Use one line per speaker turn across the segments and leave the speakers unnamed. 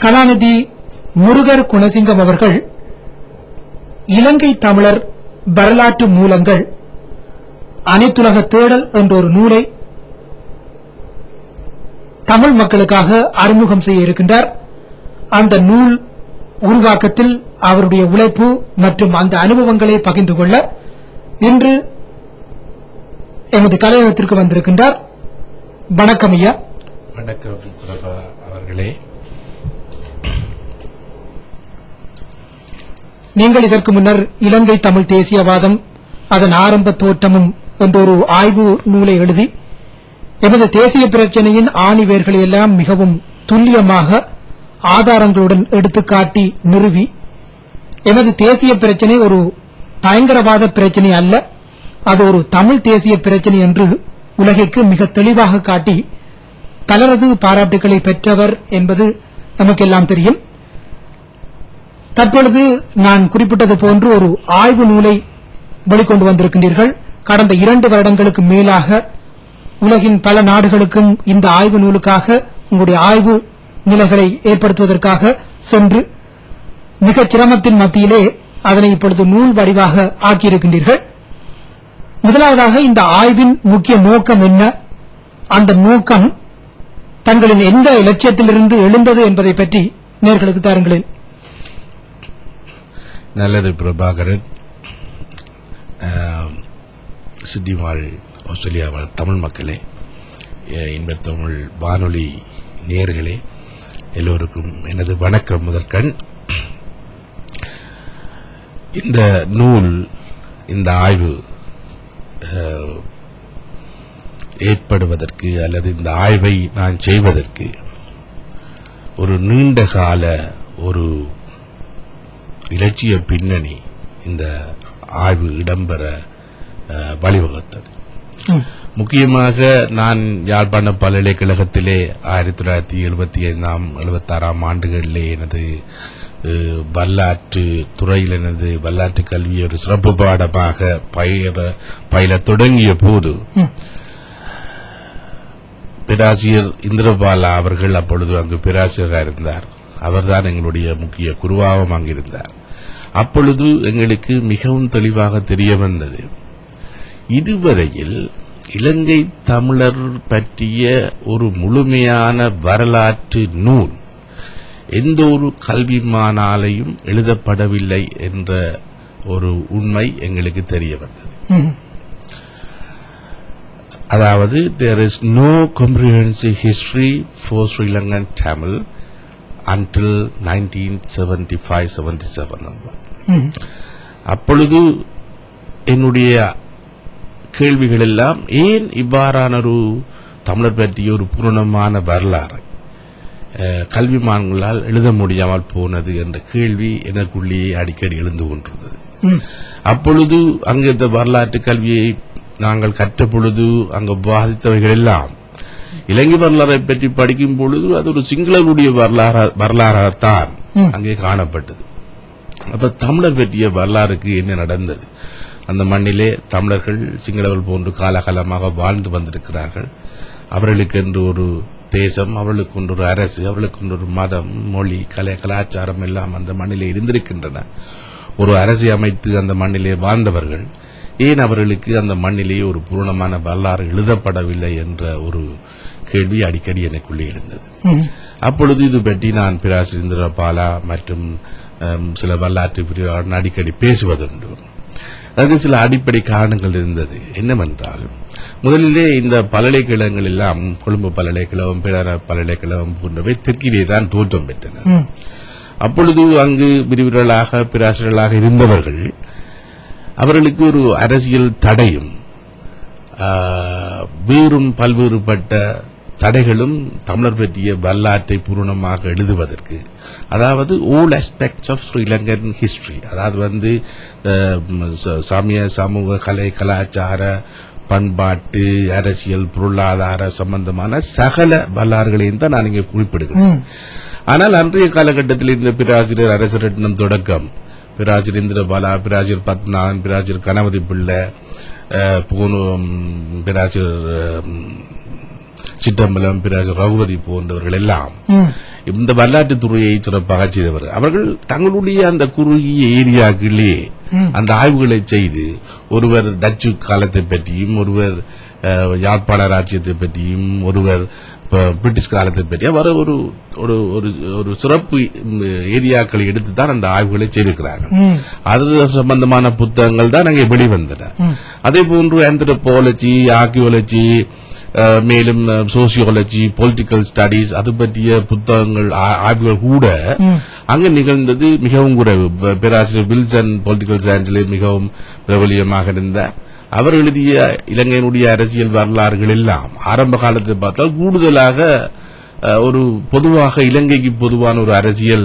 கலாநிதி முருகர் குணசிங்கம் அவர்கள் இலங்கை தமிழர் வரலாற்று மூலங்கள் அனைத்துலக தேடல் என்ற ஒரு நூலை தமிழ் மக்களுக்காக அறிமுகம் செய்ய இருக்கின்றார் அந்த நூல் உருவாக்கத்தில் அவருடைய உழைப்பு மற்றும் அந்த அனுபவங்களை பகிர்ந்து கொள்ள இன்று எமது கலையகத்திற்கு வந்திருக்கின்றார் வணக்கம் ஐயா
வணக்கம் பிரபா அவர்களே
நீங்கள் இதற்கு முன்னர் இலங்கை தமிழ் தேசியவாதம் அதன் ஆரம்ப தோற்றமும் என்ற ஒரு ஆய்வு நூலை எழுதி எமது தேசிய பிரச்சனையின் ஆணிவேர்களை எல்லாம் மிகவும் துல்லியமாக ஆதாரங்களுடன் எடுத்துக்காட்டி நிறுவி எமது தேசிய பிரச்சனை ஒரு பயங்கரவாத பிரச்சனை அல்ல அது ஒரு தமிழ் தேசிய பிரச்சனை என்று உலகிற்கு மிக தெளிவாக காட்டி பலரது பாராட்டுகளை பெற்றவர் என்பது நமக்கெல்லாம் தெரியும் தற்பொழுது நான் குறிப்பிட்டது போன்று ஒரு ஆய்வு நூலை வெளிக்கொண்டு வந்திருக்கின்றீர்கள் கடந்த இரண்டு வருடங்களுக்கு மேலாக உலகின் பல நாடுகளுக்கும் இந்த ஆய்வு நூலுக்காக உங்களுடைய ஆய்வு நிலைகளை ஏற்படுத்துவதற்காக சென்று மிகச் சிரமத்தின் மத்தியிலே அதனை இப்பொழுது நூல் வடிவாக ஆக்கியிருக்கின்றீர்கள் முதலாவதாக இந்த ஆய்வின் முக்கிய நோக்கம் என்ன அந்த நோக்கம் தங்களின் எந்த இலட்சியத்திலிருந்து எழுந்தது என்பதை பற்றி நேர்களுக்கு தாருங்களேன்
நல்லது பிரபாகரன் ஆம், சிட்டிமாள் ஆஸ்திரேலியா வாழ் தமிழ் மக்களே எ- இன்பத் தமிழ் வானொலி நேயர்களே எல்லோருக்கும் எனது வணக்கம் முதற்கண் இந்த நூல் இந்த ஆய்வு அஹ், ஏற்படுவதற்கு அல்லது இந்த ஆய்வை நான் செய்வதற்கு ஒரு நீண்ட கால ஒரு இலட்சிய பின்னணி இந்த ஆய்வு இடம்பெற அஹ், வழிவகுத்தது
ம்.
முக்கியமாக நான் யாழ்ப்பாண பல்கலைக்கழகத்திலே ஆயிரத்தி தொள்ளாயிரத்தி எழுபத்தி ஐந்தாம் எழுபத்தாறாம் ஆண்டுகளிலே எனது அஹ், வரலாற்று துறையில் எனது வரலாற்று கல்வியை ஒரு சிறப்பு பாடமாக பயிர பயில தொடங்கிய போது
ம்.
பேராசிரியர் இந்திரபாலா அவர்கள் அப்பொழுது அங்கு பேராசிரியராக இருந்தார் அவர்தான் எங்களுடைய முக்கிய குருவாகவும் அங்கிருந்தார் அப்பொழுது எங்களுக்கு மிகவும் தெளிவாக தெரிய வந்தது இதுவரையில் இலங்கை தமிழர் பற்றிய ஒரு முழுமையான வரலாற்று நூல் எந்த ஒரு கல்விமானாலையும் எழுதப்படவில்லை என்ற ஒரு உண்மை எங்களுக்கு தெரிய வந்தது
ம்.
அதாவது there is no comprehensive history for Sri Lankan Tamil until 1975-77
ம்.
அப்பொழுது என்னுடைய கேள்விகள் எல்லாம் ஏன் இவ்வாறான ஒரு தமிழர் பற்றிய ஒரு பூரணமான வரலாறு அஹ், கல்விமான்களால் எழுத முடியாமல் போனது என்ற கேள்வி எனக்குள்ளேயே அடிக்கடி எழுந்து கொண்டிருந்தது
ம்.
அப்பொழுது அங்கு இந்த வரலாற்று கல்வியை நாங்கள் கற்ற பொழுது அங்கு பாதித்தவைகள் எல்லாம் இலங்கை வரலாறை பற்றி படிக்கும் பொழுது அது ஒரு சிங்களருடைய வரலாறு வரலாறாகத்தான்
ம்.
அங்கே காணப்பட்டது அப்ப தமிழர் பற்றிய வரலாறுக்கு என்ன நடந்தது அந்த மண்ணிலே தமிழர்கள் சிங்களர்கள் போன்று காலகாலமாக வாழ்ந்து வந்திருக்கிறார்கள் அவர்களுக்கு என்று ஒரு தேசம் அவர்களுக்கு ஒன்று ஒரு அரசு அவர்களுக்கு ஒன்று ஒரு மதம் மொழி கலை கலாச்சாரம் எல்லாம் அந்த மண்ணிலே இருந்திருக்கின்றன ஒரு அரசை அமைத்து அந்த மண்ணிலே வாழ்ந்தவர்கள் ஏன் அவர்களுக்கு அந்த மண்ணிலேயே ஒரு பூரணமான வரலாறு எழுதப்படவில்லை என்ற ஒரு கேள்வி அடிக்கடி எனக்குள்ளே எழுந்தது
ம்.
அப்பொழுது இது பற்றி நான் பேராசிரியர் பாலா மற்றும் அம், சில வரலாற்று பிரிவாளர்கள் அடிக்கடி பேசுவதுண்டு அதுக்கு சில அடிப்படை காரணங்கள் இருந்தது என்னவென்றால் முதலிலே இந்த பல்கலைக்கழகங்கள் எல்லாம் கொழும்பு பல்கலைக்கழகம் பிற பல்கலைக்கழகம் போன்றவை தெற்கிலே தான் தோற்றம் பெற்றன
ம்.
அப்பொழுது அங்கு விரிவுரைகளாக பிராசிரியர்களாக இருந்தவர்கள் அவர்களுக்கு ஒரு அரசியல் தடையும் ஆ, வேறும் பல்வேறுபட்ட தடைகளும் தமிழர் பற்றிய வரலாற்றை பூரணமாக எழுதுவதற்கு அதாவது all aspects of Sri Lankan history அதாவது வந்து அஹ், ச- சமய சமூக கலை கலாச்சார பண்பாட்டு அரசியல் பொருளாதார சம்பந்தமான சகல வரலாறுகளையும் தான் நான் இங்கே குறிப்பிடுகிறேன்
ம்.
ஆனால் அன்றைய காலகட்டத்தில் இந்த பேராசிரியர் அரசரட்னம் தொடக்கம் பேராசிரியர் இந்திரபாலா பேராசிரியர் பத்மநாதன் பேராசிரியர் கணபதி பிள்ளை அஹ், பூனு- பேராசிரியர் அஹ், சிற்றம்பலம் பேராசிரியர் ரகுபதி போன்றவர்கள் எல்லாம்
ம்.
இந்த வரலாற்று துறையை சிறப்பாக செய்தவர் அவர்கள் தங்களுடைய அந்த குறுகிய ஏரியாக்களே அந்த ஆய்வுகளை செய்து ஒருவர் டச்சு காலத்தை பற்றியும் ஒருவர் அஹ், யாழ்ப்பாண ராஜ்யத்தை பற்றியும் ஒருவர் ப- பிரிட்டிஷ் காலத்தை பற்றி அவர் ஒரு ஒரு ஒரு ஒரு சிறப்பு ம், ஏரியாக்களை எடுத்து தான் அந்த ஆய்வுகளை செய்திருக்கிறார்கள்
ம்.
அது சம்பந்தமான புத்தகங்கள் தான் அங்கே வெளிவந்தன அதே போன்று ஆந்த்ரோபாலஜி ஆர்கியோலஜி மேலும் சோசியாலஜி பொலிட்டிக்கல் ஸ்டடீஸ் அது பற்றிய புத்தகங்கள் ஆ- ஆய்வுகள் கூட அங்கு நிகழ்ந்தது மிகவும் குறைவு ப- பேராசிரியர் வில்சன் பொலிட்டிக்கல் சயின்ஸில் மிகவும் பிரபலியமாக இருந்தார் அவர் எழுதிய இலங்கையினுடைய அரசியல் வரலாறுகள் எல்லாம் ஆரம்ப காலத்தை பார்த்தால் கூடுதலாக அஹ், ஒரு பொதுவாக இலங்கைக்கு பொதுவான ஒரு அரசியல்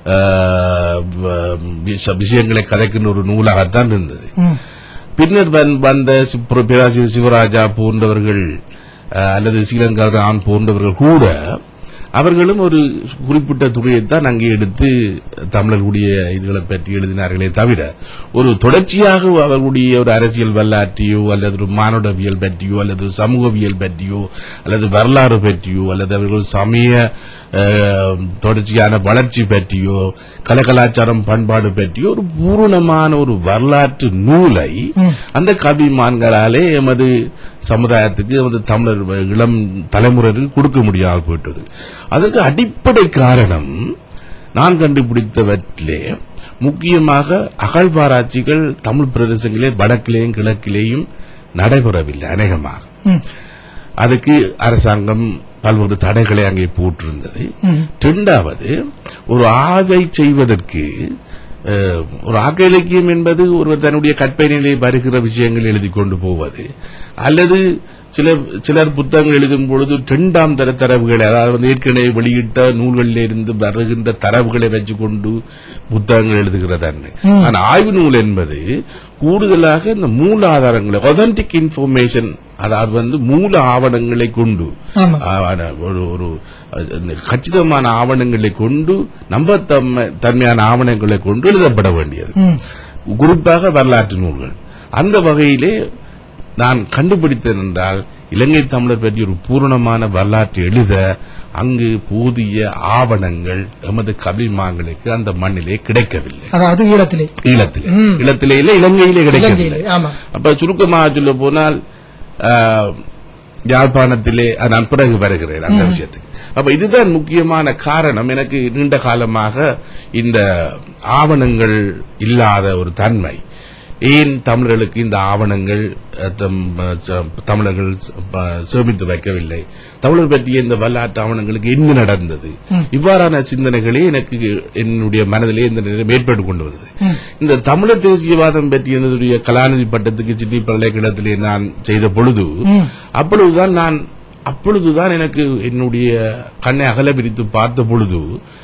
அஹ், வ- விஷ- விஷயங்களை கதைக்கின்ற ஒரு நூலாகத்தான் இருந்தது
ம்.
பின்னர் வந்- வந்த சி- பிர- பேராசிரியர் சிவராஜா போன்றவர்கள் அஹ், அல்லது ஸ்ரீலங்கா போன்றவர்கள் கூட அவர்களும் ஒரு குறிப்பிட்ட துறையைத்தான் அங்கே எடுத்து தமிழர்களுடைய இதுகளை பற்றி எழுதினார்களே தவிர ஒரு தொடர்ச்சியாக அவர்களுடைய ஒரு அரசியல் வரலாற்றையோ அல்லது ஒரு மானுடவியல் பற்றியோ அல்லது சமூகவியல் பற்றியோ அல்லது வரலாறு பற்றியோ அல்லது அவர்கள் சமய அஹ், தொடர்ச்சியான வளர்ச்சி பற்றியோ கலகலாச்சாரம் பண்பாடு பற்றியோ ஒரு பூரணமான ஒரு வரலாற்று நூலை அந்த கவிமான்களாலே எமது சமுதாயத்துக்கு எமது தமிழர் இளம் தலைமுறையில் கொடுக்க முடியாமல் போயிட்டது அதற்கு அடிப்படை காரணம் நான் கண்டுபிடித்தவற்றிலே முக்கியமாக அகழ்வாராய்ச்சிகள் தமிழ் பிரதேசங்களே வடக்கிலேயும் கிழக்கிலேயும் நடைபெறவில்லை அநேகமாக
ம்.
அதுக்கு அரசாங்கம் பல்வேறு தடைகளை அங்கே போட்டிருந்தது
ம்.
இரண்டாவது ஒரு ஆய்வை செய்வதற்கு அஹ், ஒரு ஆக்க இலக்கியம் என்பது ஒருவர் தன்னுடைய கற்பனையிலே வருகிற விஷயங்கள் எழுதி கொண்டு போவது அல்லது சில சிலர் புத்தகங்கள் எழுதும் பொழுது இரண்டாம் தர தரவுகளை அதாவது வந்து ஏற்கனவே வெளியிட்ட நூல்களில் இருந்து வருகின்ற தரவுகளை வச்சுக்கொண்டு புத்தகங்கள் எழுதுகிறது ஆனா ஆய்வு நூல் என்பது கூடுதலாக இந்த மூல ஆதாரங்களை ஒதன்டிக் இன்ஃபர்மேஷன் அதாவது வந்து மூல ஆவணங்களை கொண்டு
ஆமா
ஆவண- ஒரு ஒரு அஹ், இந்த கச்சிதமான ஆவணங்களை கொண்டு நம்பத்தன்மை தன்மையான ஆவணங்களை கொண்டு எழுதப்பட வேண்டியது
ம்.
குறிப்பாக வரலாற்று நூல்கள் அந்த வகையிலே நான் கண்டுபிடித்தேன் என்றால் இலங்கை தமிழர் பற்றி ஒரு பூரணமான வரலாற்று எழுத அங்கு போதிய ஆவணங்கள் எமது கவிமாங்களுக்கு அந்த மண்ணிலே கிடைக்கவில்லை
அதாவது ஈழத்திலே
ஈழத்திலே
ம்.
ஈழத்திலே இல்லை இலங்கையிலே கிடைக்கவில்லை
இலங்கையிலே ஆமா
அப்ப சுருக்கமாக சொல்ல போனால் ஆஹ், யாழ்ப்பாணத்திலே அஹ், நான் பிறகு வருகிறேன் அந்த விஷயத்துக்கு அப்ப இதுதான் முக்கியமான காரணம் எனக்கு நீண்ட காலமாக இந்த ஆவணங்கள் இல்லாத ஒரு தன்மை ஏன் தமிழர்களுக்கு இந்த ஆவணங்கள் அஹ், தம், அஹ், ச- தமிழர்கள் ச- ப- சேமித்து வைக்கவில்லை தமிழர் பற்றிய இந்த வரலாற்று ஆவணங்களுக்கு என்ன நடந்தது இவ்வாறான சிந்தனைகளே எனக்கு என்னுடைய மனதிலே இந்த நிலை ஏற்பட்டு கொண்டு வந்தது இந்த தமிழர் தேசியவாதம் பற்றி என்னுடைய கலாநிதி பட்டத்துக்கு சிட்டி பல்கலைக்கழகத்திலே நான் செய்த பொழுது
ம்.
அப்பொழுதுதான் நான் அப்பொழுதுதான் எனக்கு என்னுடைய கண்ணை அகல பிரித்து பார்த்த பொழுது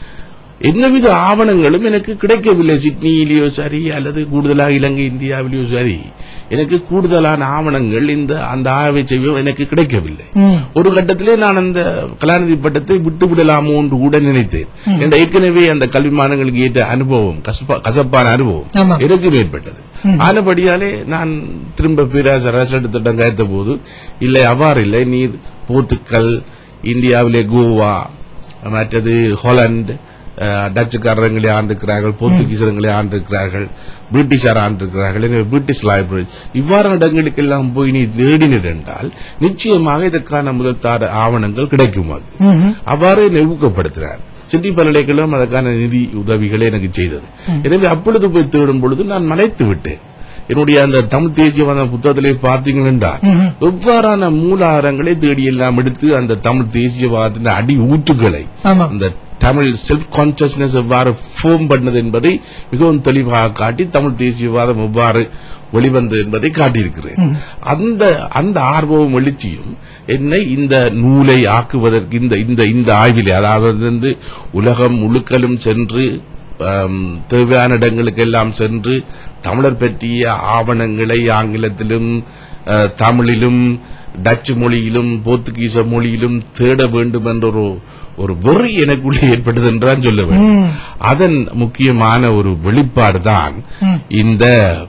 எந்தவித ஆவணங்களும் எனக்கு கிடைக்கவில்லை சிட்னியிலேயோ சரி அல்லது கூடுதலாக இலங்கை இந்தியாவிலேயோ சரி எனக்கு கூடுதலான ஆவணங்கள் இந்த அந்த ஆய்வை செய்ய எனக்கு கிடைக்கவில்லை
ம்.
ஒரு கட்டத்திலே நான் அந்த கலாநிதி பட்டத்தை விட்டு விடலாமோ என்று கூட நினைத்தேன் என்ற ஏற்கனவே அந்த கல்விமானங்களுக்கு ஏற்ற அனுபவம் கசப்பா- கசப்பான அனுபவம்
ஆமா.
எனக்கு ஏற்பட்டது ஆனபடியாலே நான் திரும்ப பேராசர் அரசு திட்டம் கயத்த போது இல்லை அவ்வாறு இல்லை நீர் போர்த்துக்கல் இந்தியாவிலே கோவா மற்றது ஹாலந்து அஹ், டச்சுக்காரங்களே ஆண்டிருக்கிறார்கள் போர்த்துகீசரங்களே ஆண்டிருக்கிறார்கள் பிரிட்டிஷார் ஆண்டிருக்கிறார்கள் எனவே பிரிட்டிஷ் லைப்ரரி இவ்வாறான இடங்களுக்கெல்லாம் போய் நீ தேடினர் என்றால் நிச்சயமாக இதற்கான முதல் தார ஆவணங்கள் கிடைக்கும் அது
ம்ஹும்.
அவ்வாறு என்னை ஊக்கப்படுத்தினார் சிட்டி பல்கலைக்கழகம் அதற்கான நிதி உதவிகளை எனக்கு செய்தது எனவே அப்பொழுது போய் தேடும் பொழுது நான் மலைத்து விட்டேன் என்னுடைய அந்த தமிழ் தேசியவாத புத்தகத்திலே பார்த்தீங்க என்றால் எவ்வாறான மூலாதாரங்களை தேடி எல்லாம் எடுத்து அந்த தமிழ் தேசியவாதத்தின் அடி ஊற்றுகளை
ஆமா
அந்த தமிழ் செல்ஃப் கான்சியஸ்னஸ் எவ்வாறு ஃபோம் பண்ணது என்பதை மிகவும் தெளிவாக காட்டி தமிழ் தேசியவாதம் எவ்வாறு வெளிவந்தது என்பதை காட்டியிருக்கிறேன் அந்த அந்த ஆர்வமும் எழுச்சியும் என்னை இந்த நூலை ஆக்குவதற்கு இந்த இந்த இந்த ஆய்விலே அதாவது வந்து உலகம் முழுக்கலும் சென்று ஆம், தேவையான இடங்களுக்கெல்லாம் சென்று தமிழர் பற்றிய ஆவணங்களை ஆங்கிலத்திலும் அஹ், தமிழிலும் டச்சு மொழியிலும் போர்த்துகீச மொழியிலும் தேட வேண்டும் என்ற ஒரு ஒரு வெறி எனக்குள்ளே ஏற்பட்டது என்றுதான் சொல்ல வேண்டும் அதன் முக்கியமான ஒரு வெளிப்பாடு தான் இந்த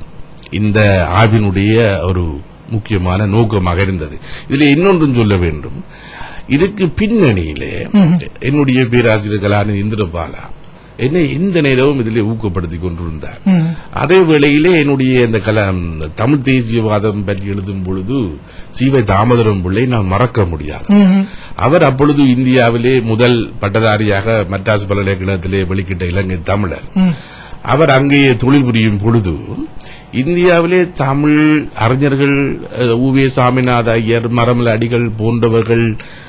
இந்த ஆய்வினுடைய ஒரு முக்கியமான நோக்கமாக இருந்தது இதில் இன்னொன்றும் சொல்ல வேண்டும் இதுக்கு பின்னணியிலே என்னுடைய பேராசிரியர் கலாநிதி இந்திரபாலா என்னை எந்த நேரமும் இதிலே ஊக்கப்படுத்தி கொண்டிருந்தார்
ம்.
அதே வேளையிலே என்னுடைய இந்த கல தமிழ் தேசியவாதம் பற்றி எழுதும் பொழுது சீவை தாமோதரம் பிள்ளை நான் மறக்க முடியாது
ம்.
அவர் அப்பொழுது இந்தியாவிலே முதல் பட்டதாரியாக மட்ராஸ் பல்கலைக்கழகத்திலே வெளிக்கிட்ட இலங்கை தமிழர்
ம்.
அவர் அங்கே தொழில் புரியும் பொழுது இந்தியாவிலே தமிழ் அறிஞர்கள் அஹ், உவே சாமிநாத ஐயர் மரமல அடிகள் போன்றவர்கள்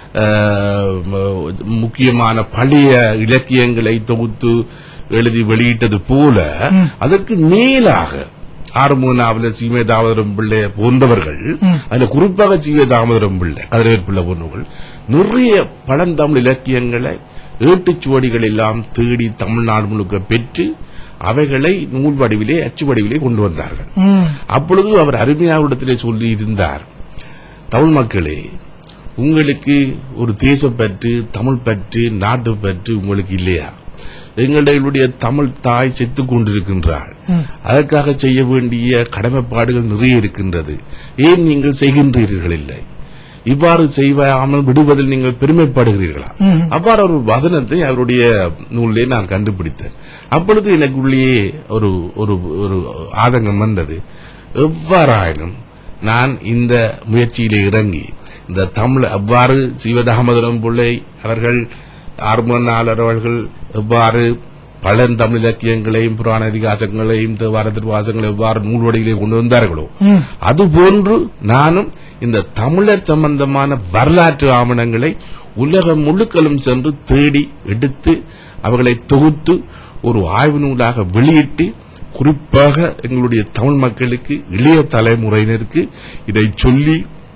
அஹ், ம- முக்கியமான பழைய இலக்கியங்களை தொகுத்து எழுதி வெளியிட்டது போல அதற்கு மேலாக ஆறுமுக நாவலர் சீமை தாமோதரம் பிள்ளை போன்றவர்கள் அதுல குறிப்பாக சீமை தாமோதரம் பிள்ளை கதிரவேற் பிள்ளை போன்றவர்கள் நிறைய பழந்தமிழ் இலக்கியங்களை ஏட்டுச்சுவடிகள் எல்லாம் தேடி தமிழ்நாடு முழுக்க பெற்று அவைகளை நூல் வடிவிலே அச்சு வடிவிலே கொண்டு வந்தார்கள்
ம்.
அப்பொழுது அவர் அருமையாவிடத்திலே சொல்லி இருந்தார் தமிழ் மக்களே உங்களுக்கு ஒரு தேசப்பற்று தமிழ் பற்று நாட்டு பற்று உங்களுக்கு இல்லையா எங்களுடைய தமிழ் தாய் செத்துக் கொண்டிருக்கின்றாள் அதற்காக செய்ய வேண்டிய கடமைப்பாடுகள் நிறைய இருக்கின்றது ஏன் நீங்கள் செய்கின்றீர்கள் இல்லை இவ்வாறு செய்யாமல் விடுவதில் நீங்கள் பெருமைப்படுகிறீர்களா
ம்.
அவ்வாறு ஒரு வசனத்தை அவருடைய நூலிலே நான் கண்டுபிடித்தேன் அப்பொழுது எனக்குள்ளே ஒரு ஒரு ஒரு ஆதங்கம் வந்தது எவ்வாறாயினும் நான் இந்த முயற்சியிலே இறங்கி இந்த தமிழ் அவ்வாறு சிவதாமோதரம் பிள்ளை அவர்கள் ஆர்மனாளர் அவர்கள் எவ்வாறு பழந்தமிழ் இலக்கியங்களையும் புராண இதிகாசங்களையும் தேவார திருவாசங்களை எவ்வாறு நூல்வடிகளை கொண்டு வந்தார்களோ
ம்.
அதுபோன்று நானும் இந்த தமிழர் சம்பந்தமான வரலாற்று ஆவணங்களை உலகம் முழுக்களும் சென்று தேடி எடுத்து அவர்களை தொகுத்து ஒரு ஆய்வு நூலாக வெளியிட்டு குறிப்பாக எங்களுடைய தமிழ் மக்களுக்கு இளைய தலைமுறையினருக்கு இதை சொல்லி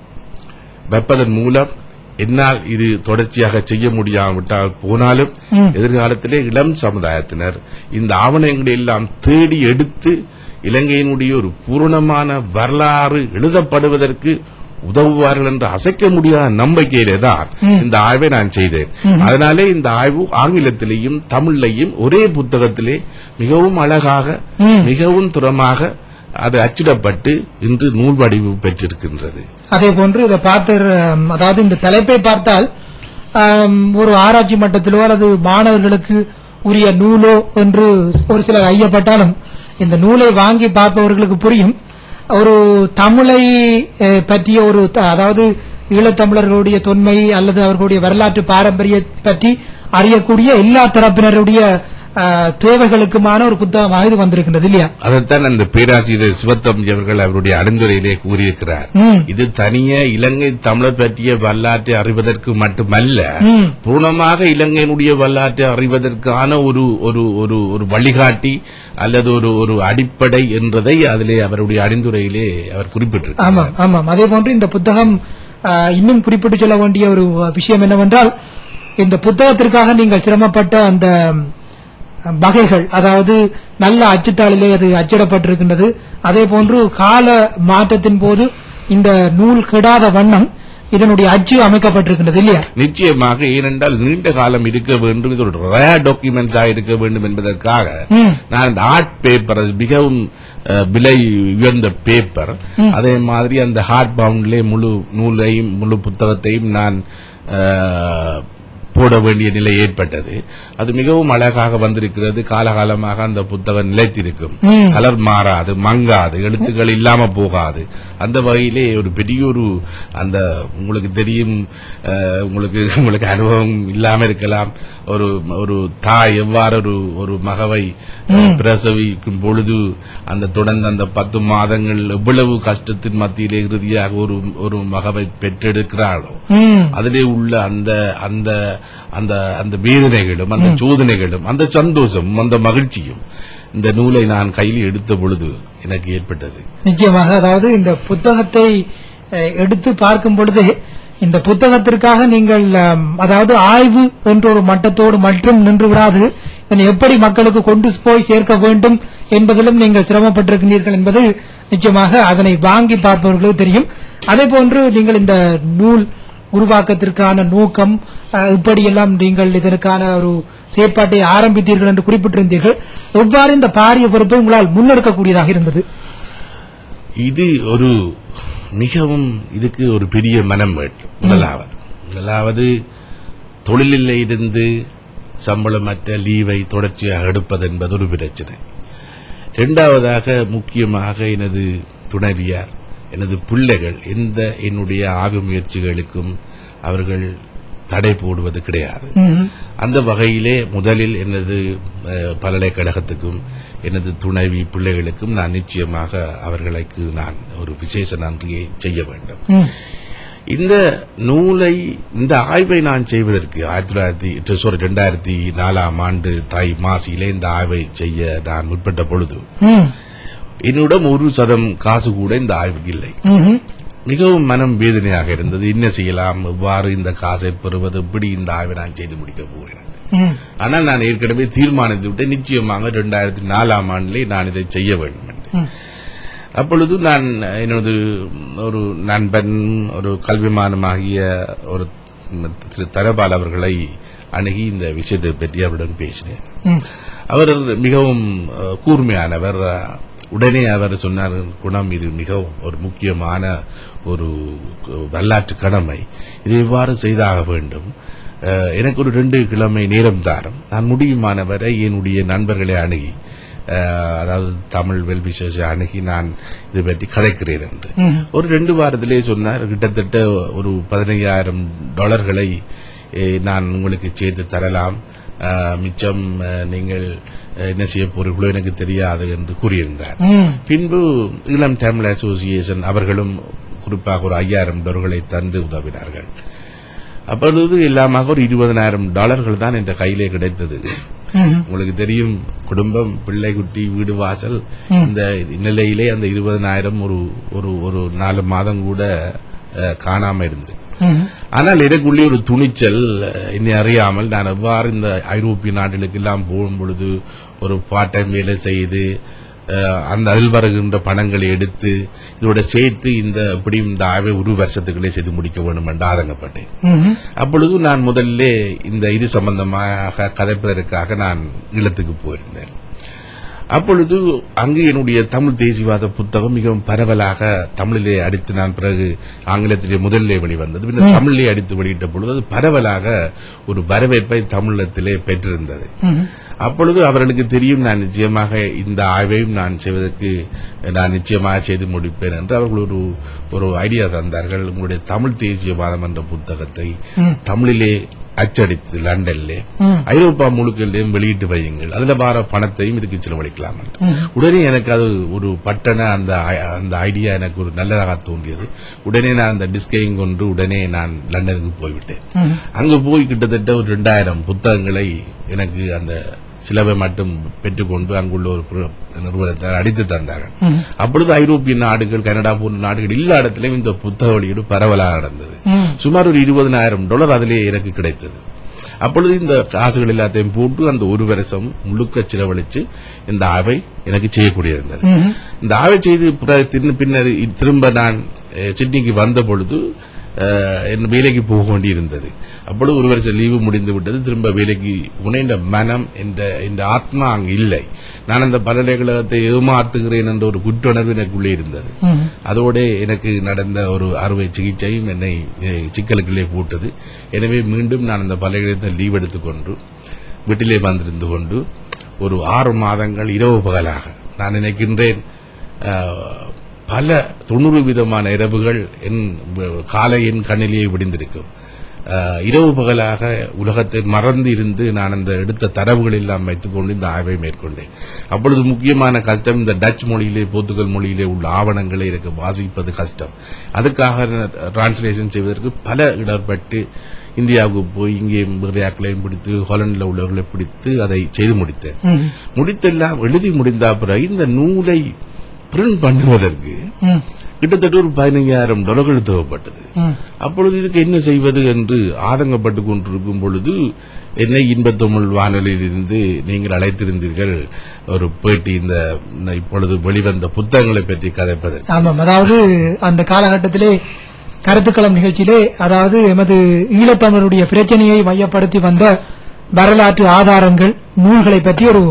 வைப்பதன் மூலம் என்னால் இது தொடர்ச்சியாக செய்ய முடியாவிட்டால் போனாலும் எதிர்காலத்திலே இளம் சமுதாயத்தினர் இந்த ஆவணங்களை எல்லாம் தேடி எடுத்து இலங்கையினுடைய ஒரு பூரணமான வரலாறு எழுதப்படுவதற்கு உதவுவார்கள் என்று அசைக்க முடியாத நம்பிக்கையிலே தான் இந்த ஆய்வை நான் செய்தேன் அதனாலே இந்த ஆய்வு ஆங்கிலத்திலேயும் தமிழிலையும் ஒரே புத்தகத்திலே மிகவும் அழகாக மிகவும் திறமாக அது அச்சிடப்பட்டு இன்று நூல் வடிவு பெற்றிருக்கின்றது
அதே போன்று இதை பார்த்து ம், அதாவது இந்த தலைப்பை பார்த்தால் ஆம், ஒரு ஆராய்ச்சி மட்டத்திலோ அல்லது மாணவர்களுக்கு உரிய நூலோ என்று ஒரு சிலர் ஐயப்பட்டாலும் இந்த நூலை வாங்கி பார்ப்பவர்களுக்கு புரியும் ஒரு தமிழை அஹ், பற்றிய ஒரு த- அதாவது ஈழத்தமிழர்களுடைய தொன்மை அல்லது அவர்களுடைய வரலாற்று பாரம்பரிய பற்றி அறியக்கூடிய எல்லா தரப்பினருடைய அஹ், தேவைகளுக்குமான ஒரு புத்தகமாக இது வந்திருக்கின்றது இல்லையா
அதைத்தான் அந்த பேராசிரியர் சிவத்தம்பி அவர்கள் அவருடைய அணுந்துரையிலே கூறியிருக்கிறார்
ம்.
இது தனியே இலங்கை தமிழர் பற்றிய வரலாற்றை அறிவதற்கு மட்டுமல்ல
ம்.
பூர்ணமாக இலங்கையினுடைய வரலாற்றை அறிவதற்கான ஒரு ஒரு ஒரு ஒரு வழிகாட்டி அல்லது ஒரு ஒரு அடிப்படை என்றதை அதிலே அவருடைய அணிந்துரையிலே அவர் குறிப்பிட்டிருக்கிறார்
ஆமாம் ஆமாம் அதே போன்று இந்த புத்தகம் ஆ, இன்னும் குறிப்பிட்டு சொல்ல வேண்டிய ஒரு விஷயம் என்னவென்றால் இந்த புத்தகத்திற்காக நீங்கள் சிரமப்பட்ட அந்த ம், வகைகள் அதாவது நல்ல அச்சுத்தாளிலே அது அச்சிடப்பட்டிருக்கின்றது அதே போன்று கால மாற்றத்தின் போது இந்த நூல் கெடாத வண்ணம் இதனுடைய அச்சு அமைக்கப்பட்டிருக்கின்றது இல்லையா
நிச்சயமாக ஏனென்றால் நீண்ட காலம் இருக்க வேண்டும் இது ஒரு ரேர் டாக்குமெண்ட்ஸா இருக்க வேண்டும் என்பதற்காக
ம்.
நான் இந்த ஆர்ட் பேப்பர் மிகவும் அஹ், விலை உயர்ந்த பேப்பர் அதே மாதிரி அந்த ஹார்ட் பவுண்ட்லே முழு நூலையும் முழு புத்தகத்தையும் நான் அஹ், போட வேண்டிய நிலை ஏற்பட்டது அது மிகவும் அழகாக வந்திருக்கிறது காலகாலமாக அந்த புத்தகம் நிலைத்திருக்கும்
ம்.
கலர் மாறாது மங்காது எழுத்துக்கள் இல்லாம போகாது அந்த வகையிலே ஒரு பெரிய ஒரு அந்த உங்களுக்கு தெரியும் அஹ், உங்களுக்கு உங்களுக்கு அனுபவம் இல்லாம இருக்கலாம் ஒரு ஒரு தாய் எவ்வாறு ஒரு ஒரு மகவை அஹ், பிரசவிக்கும் பொழுது அந்த தொடர்ந்து அந்த பத்து மாதங்கள் எவ்வளவு கஷ்டத்தின் மத்தியிலே இறுதியாக ஒரு ஒரு மகவை பெற்றெடுக்கிறாளோ
ம்.
அதிலே உள்ள அந்த அந்த அந்த அந்த வேதனைகளும் அந்த சோதனைகளும் அந்த சந்தோஷமும் அந்த மகிழ்ச்சியும் இந்த நூலை நான் கையில் எடுத்த பொழுது எனக்கு ஏற்பட்டது
நிச்சயமாக அதாவது இந்த புத்தகத்தை அஹ், எடுத்து பார்க்கும் பொழுதே இந்த புத்தகத்திற்காக நீங்கள் அம், அதாவது ஆய்வு என்ற ஒரு மட்டத்தோடு மட்டும் நின்று விடாது இதனை எப்படி மக்களுக்கு கொண்டு போய் சேர்க்க வேண்டும் என்பதிலும் நீங்கள் சிரமப்பட்டிருக்கிறீர்கள் என்பது நிச்சயமாக அதனை வாங்கி பார்ப்பவர்களுக்கு தெரியும் அதே போன்று நீங்கள் இந்த நூல் உருவாக்கத்திற்கான நோக்கம் அஹ், இப்படியெல்லாம் நீங்கள் இதற்கான ஒரு செயற்பாட்டை ஆரம்பித்தீர்கள் என்று குறிப்பிட்டிருந்தீர்கள் எவ்வாறு இந்த பாரிய பொறுப்பை உங்களால் முன்னெடுக்கக்கூடியதாக இருந்தது
இது ஒரு மிகவும் இதுக்கு ஒரு பெரிய மனம் வேண்டும் முதலாவது அதாவது தொழிலில் இருந்து சம்பளமற்ற லீவை தொடர்ச்சியாக எடுப்பது என்பது ஒரு பிரச்சனை இரண்டாவதாக முக்கியமாக எனது துணைவியார் எனது பிள்ளைகள் எந்த என்னுடைய ஆய்வு முயற்சிகளுக்கும் அவர்கள் தடை போடுவது கிடையாது
ம்ஹும்.
அந்த வகையிலே முதலில் எனது அஹ், பல்கலைக்கழகத்துக்கும் எனது துணைவி பிள்ளைகளுக்கும் நான் நிச்சயமாக அவர்களுக்கு நான் ஒரு விசேஷ நன்றியை செய்ய வேண்டும்
ம்.
இந்த நூலை இந்த ஆய்வை நான் செய்வதற்கு ஆயிரத்தி தொள்ளாயிரத்தி சாரி ரெண்டாயிரத்தி நாலாம் ஆண்டு தாய் மாசியிலே இந்த ஆய்வை செய்ய நான் முற்பட்ட பொழுது
ம்.
என்னிடம் ஒரு சதம் காசு கூட இந்த ஆய்வுக்கு இல்லை
ம்ஹும்.
மிகவும் மனம் வேதனையாக இருந்தது என்ன செய்யலாம் எவ்வாறு இந்த காசை பெறுவது எப்படி இந்த ஆய்வை நான் செய்து முடிக்க போகிறேன்
ம்.
ஆனால் நான் ஏற்கனவே தீர்மானித்து விட்டு நிச்சயமாக இரண்டாயிரத்தி நாலாம் ஆண்டிலே நான் இதை செய்ய வேண்டும் என்று
ம்.
அப்பொழுது நான் எனது ஒரு நண்பன் ஒரு கல்விமானமாகிய ஒரு திரு தரபால் அவர்களை அணுகி இந்த விஷயத்தை பற்றி அவருடன் பேசினேன்
ம்.
அவர் மிகவும் அஹ், கூர்மையானவர் அஹ், உடனே அவர் சொன்னார் குணம் இது மிகவும் ஒரு முக்கியமான ஒரு வரலாற்று கடமை இதை எவ்வாறு செய்தாக வேண்டும் அஹ், எனக்கு ஒரு ரெண்டு கிழமை நேரம் தாரும் நான் முடியுமானவரை என்னுடைய நண்பர்களை அணுகி அஹ், அதாவது தமிழ் வெல்விசேஷ அணுகி நான் இது பற்றி கதைக்கிறேன் என்று
ம்.
ஒரு ரெண்டு வாரத்திலே சொன்னார் கிட்டத்தட்ட ஒரு பதினையாயிரம் டாலர்களை eh, நான் உங்களுக்கு சேர்த்து தரலாம் அஹ், மிச்சம் அஹ், நீங்கள் அஹ், என்ன செய்ய போறீர்களோ எனக்கு தெரியாது என்று கூறியிருந்தார்
ம்.
பின்பு இளம் தமிழ் அசோசியேஷன் அவர்களும் குறிப்பாக ஒரு ஐயாயிரம் டாலர்களை தந்து உதவினார்கள் அப்பொழுது எல்லாமாக ஒரு இருபதனாயிரம் டாலர்கள் தான் என்ற கையிலே கிடைத்தது
ம்ஹும்.
உங்களுக்கு தெரியும் குடும்பம் பிள்ளை குட்டி வீடு வாசல்
ம்.
இந்த நிலையிலே அந்த இருபதனாயிரம் ஒரு ஒரு ஒரு நாலு மாதம் கூட அஹ், காணாம இருந்தது
ம்ஹும்.
ஆனால் எனக்குள்ளே ஒரு துணிச்சல் அஹ், என்னை அறியாமல் நான் எவ்வாறு இந்த ஐரோப்பிய நாடுகளுக்கு எல்லாம் போகும் பொழுது ஒரு பார்ட் டைம் வேலை செய்து அஹ், அந்த அதில் வருகின்ற பணங்களை எடுத்து இதோட சேர்த்து இந்த எப்படியும் இந்த ஆய்வை ஒரு வருஷத்துக்குள்ளே செய்து முடிக்க வேண்டும் என்று ஆதங்கப்பட்டேன்
ம்ஹும்.
அப்பொழுது நான் முதல்ல இந்த இது சம்பந்தமாக கதைப்பதற்காக நான் ஈழத்துக்கு போயிருந்தேன் அப்பொழுது அங்கு என்னுடைய தமிழ் தேசியவாத புத்தகம் மிகவும் பரவலாக தமிழிலே அடித்து நான் பிறகு ஆங்கிலத்திலே முதலிலே வெளிவந்தது பின்னர் தமிழிலே அடித்து வெளியிட்ட பொழுது அது பரவலாக ஒரு வரவேற்பை தமிழத்திலே பெற்றிருந்தது
ம்ஹும்.
அப்பொழுது அவர்களுக்கு தெரியும் நான் நிச்சயமாக இந்த ஆய்வையும் நான் செய்வதற்கு நான் நிச்சயமாக செய்து முடிப்பேன் என்று அவர்கள் ஒரு ஒரு ஐடியா தந்தார்கள் உங்களுடைய தமிழ் தேசியவாதம் என்ற புத்தகத்தை
ம்.
தமிழிலே அச்சடித்து லண்டனிலே
ம்.
ஐரோப்பா முழுக்களையும் வெளியிட்டு வையுங்கள் அதுல வர பணத்தையும் இதுக்கு செலவழிக்கலாம் என்று.
ம்.
உடனே எனக்கு அது ஒரு பட்டன அந்த ஐ- அந்த ஐடியா எனக்கு ஒரு நல்லதாக தோன்றியது உடனே நான் அந்த டிஸ்கையும் கொண்டு உடனே நான் லண்டனுக்கு போய்விட்டேன்
ம்.
அங்க போய் கிட்டத்தட்ட ஒரு ரெண்டாயிரம் புத்தகங்களை எனக்கு அந்த சிலவை மட்டும் பெற்றுக்கொண்டு அங்குள்ள ஒரு புர- நிறுவனத்தார் அடித்து தந்தார்கள்
ம்.
அப்பொழுது ஐரோப்பிய நாடுகள் கனடா போன்ற நாடுகள் எல்லா இடத்திலும் இந்த புத்தக வெளியீடு பரவலாக நடந்தது
ம்.
சுமார் ஒரு இருபதனாயிரம் டாலர் அதிலே எனக்கு கிடைத்தது அப்பொழுது இந்த காசுகள் எல்லாத்தையும் போட்டு அந்த ஒரு வருஷம் முழுக்க செலவழிச்சு இந்த ஆய்வை எனக்கு செய்யக்கூடிய இருந்தது
ம்ஹும்.
இந்த ஆய்வை செய்து பிற- திரு- பின்னர் திரும்ப நான் அஹ், சிட்னிக்கு வந்த பொழுது அஹ், என் வேலைக்கு போக வேண்டியிருந்தது அப்பொழுது ஒரு வருஷம் லீவு முடிந்து விட்டது திரும்ப வேலைக்கு போனேன் இந்த மனம் இந்த இந்த ஆத்மா அங்கு இல்லை நான் அந்த பல்கலைக்கழகத்தை ஏமாத்துகிறேன் என்ற ஒரு குற்றுணர்வு எனக்குள்ளே இருந்தது
ம்.
அதோட எனக்கு நடந்த ஒரு அறுவை சிகிச்சையும் என்னை அஹ், சிக்கலுக்குள்ளே போட்டது எனவே மீண்டும் நான் அந்த பல்கலைக்கழகத்தை லீவ் எடுத்துக்கொண்டு வீட்டிலே வந்திருந்து கொண்டு ஒரு ஆறு மாதங்கள் இரவு பகலாக நான் நினைக்கின்றேன் அஹ், பல தொண்ணூறு விதமான இரவுகள் என் வ- காலை என் கண்ணிலேயே விடிந்திருக்கும் அஹ், இரவு பகலாக உலகத்தை மறந்து இருந்து நான் அந்த எடுத்த தரவுகள் எல்லாம் வைத்துக்கொண்டு இந்த ஆய்வை மேற்கொண்டேன் அப்பொழுது முக்கியமான கஷ்டம் இந்த டச் மொழியிலே போர்த்துகல் மொழியிலே உள்ள ஆவணங்களை எனக்கு வாசிப்பது கஷ்டம் அதுக்காக டிரான்ஸ்லேஷன் செய்வதற்கு பல இடர்பட்டு இந்தியாவுக்கு போய் இங்கே வேறையாக்களையும் பிடித்து ஹாலண்டில் உள்ளவர்களை பிடித்து அதை செய்து முடித்தேன்
ம்.
முடித்தெல்லாம் எழுதி முடிந்த பிறகு இந்த நூலை பிரிண்ட் பண்ணுவதற்கு
ம்.
கிட்டத்தட்ட ஒரு பதினைஞ்சாயிரம் டாலர்கள் தேவைப்பட்டது
ம்.
அப்பொழுது இதுக்கு என்ன செய்வது என்று ஆதங்கப்பட்டு கொண்டிருக்கும் பொழுது என்னை இன்பத்தமிழ் வானொலியிலிருந்து நீங்கள் அழைத்திருந்தீர்கள் ஒரு பேட்டி இந்த இப்பொழுது வெளிவந்த புத்தகங்களை பற்றி கதைப்பதற்கு
ஆமாம் அதாவது அந்த காலகட்டத்திலே கருத்துக்களம் நிகழ்ச்சியிலே அதாவது எமது ஈழத்தமிழருடைய பிரச்சனையை மையப்படுத்தி வந்த வரலாற்று ஆதாரங்கள் நூல்களை பற்றி ஒரு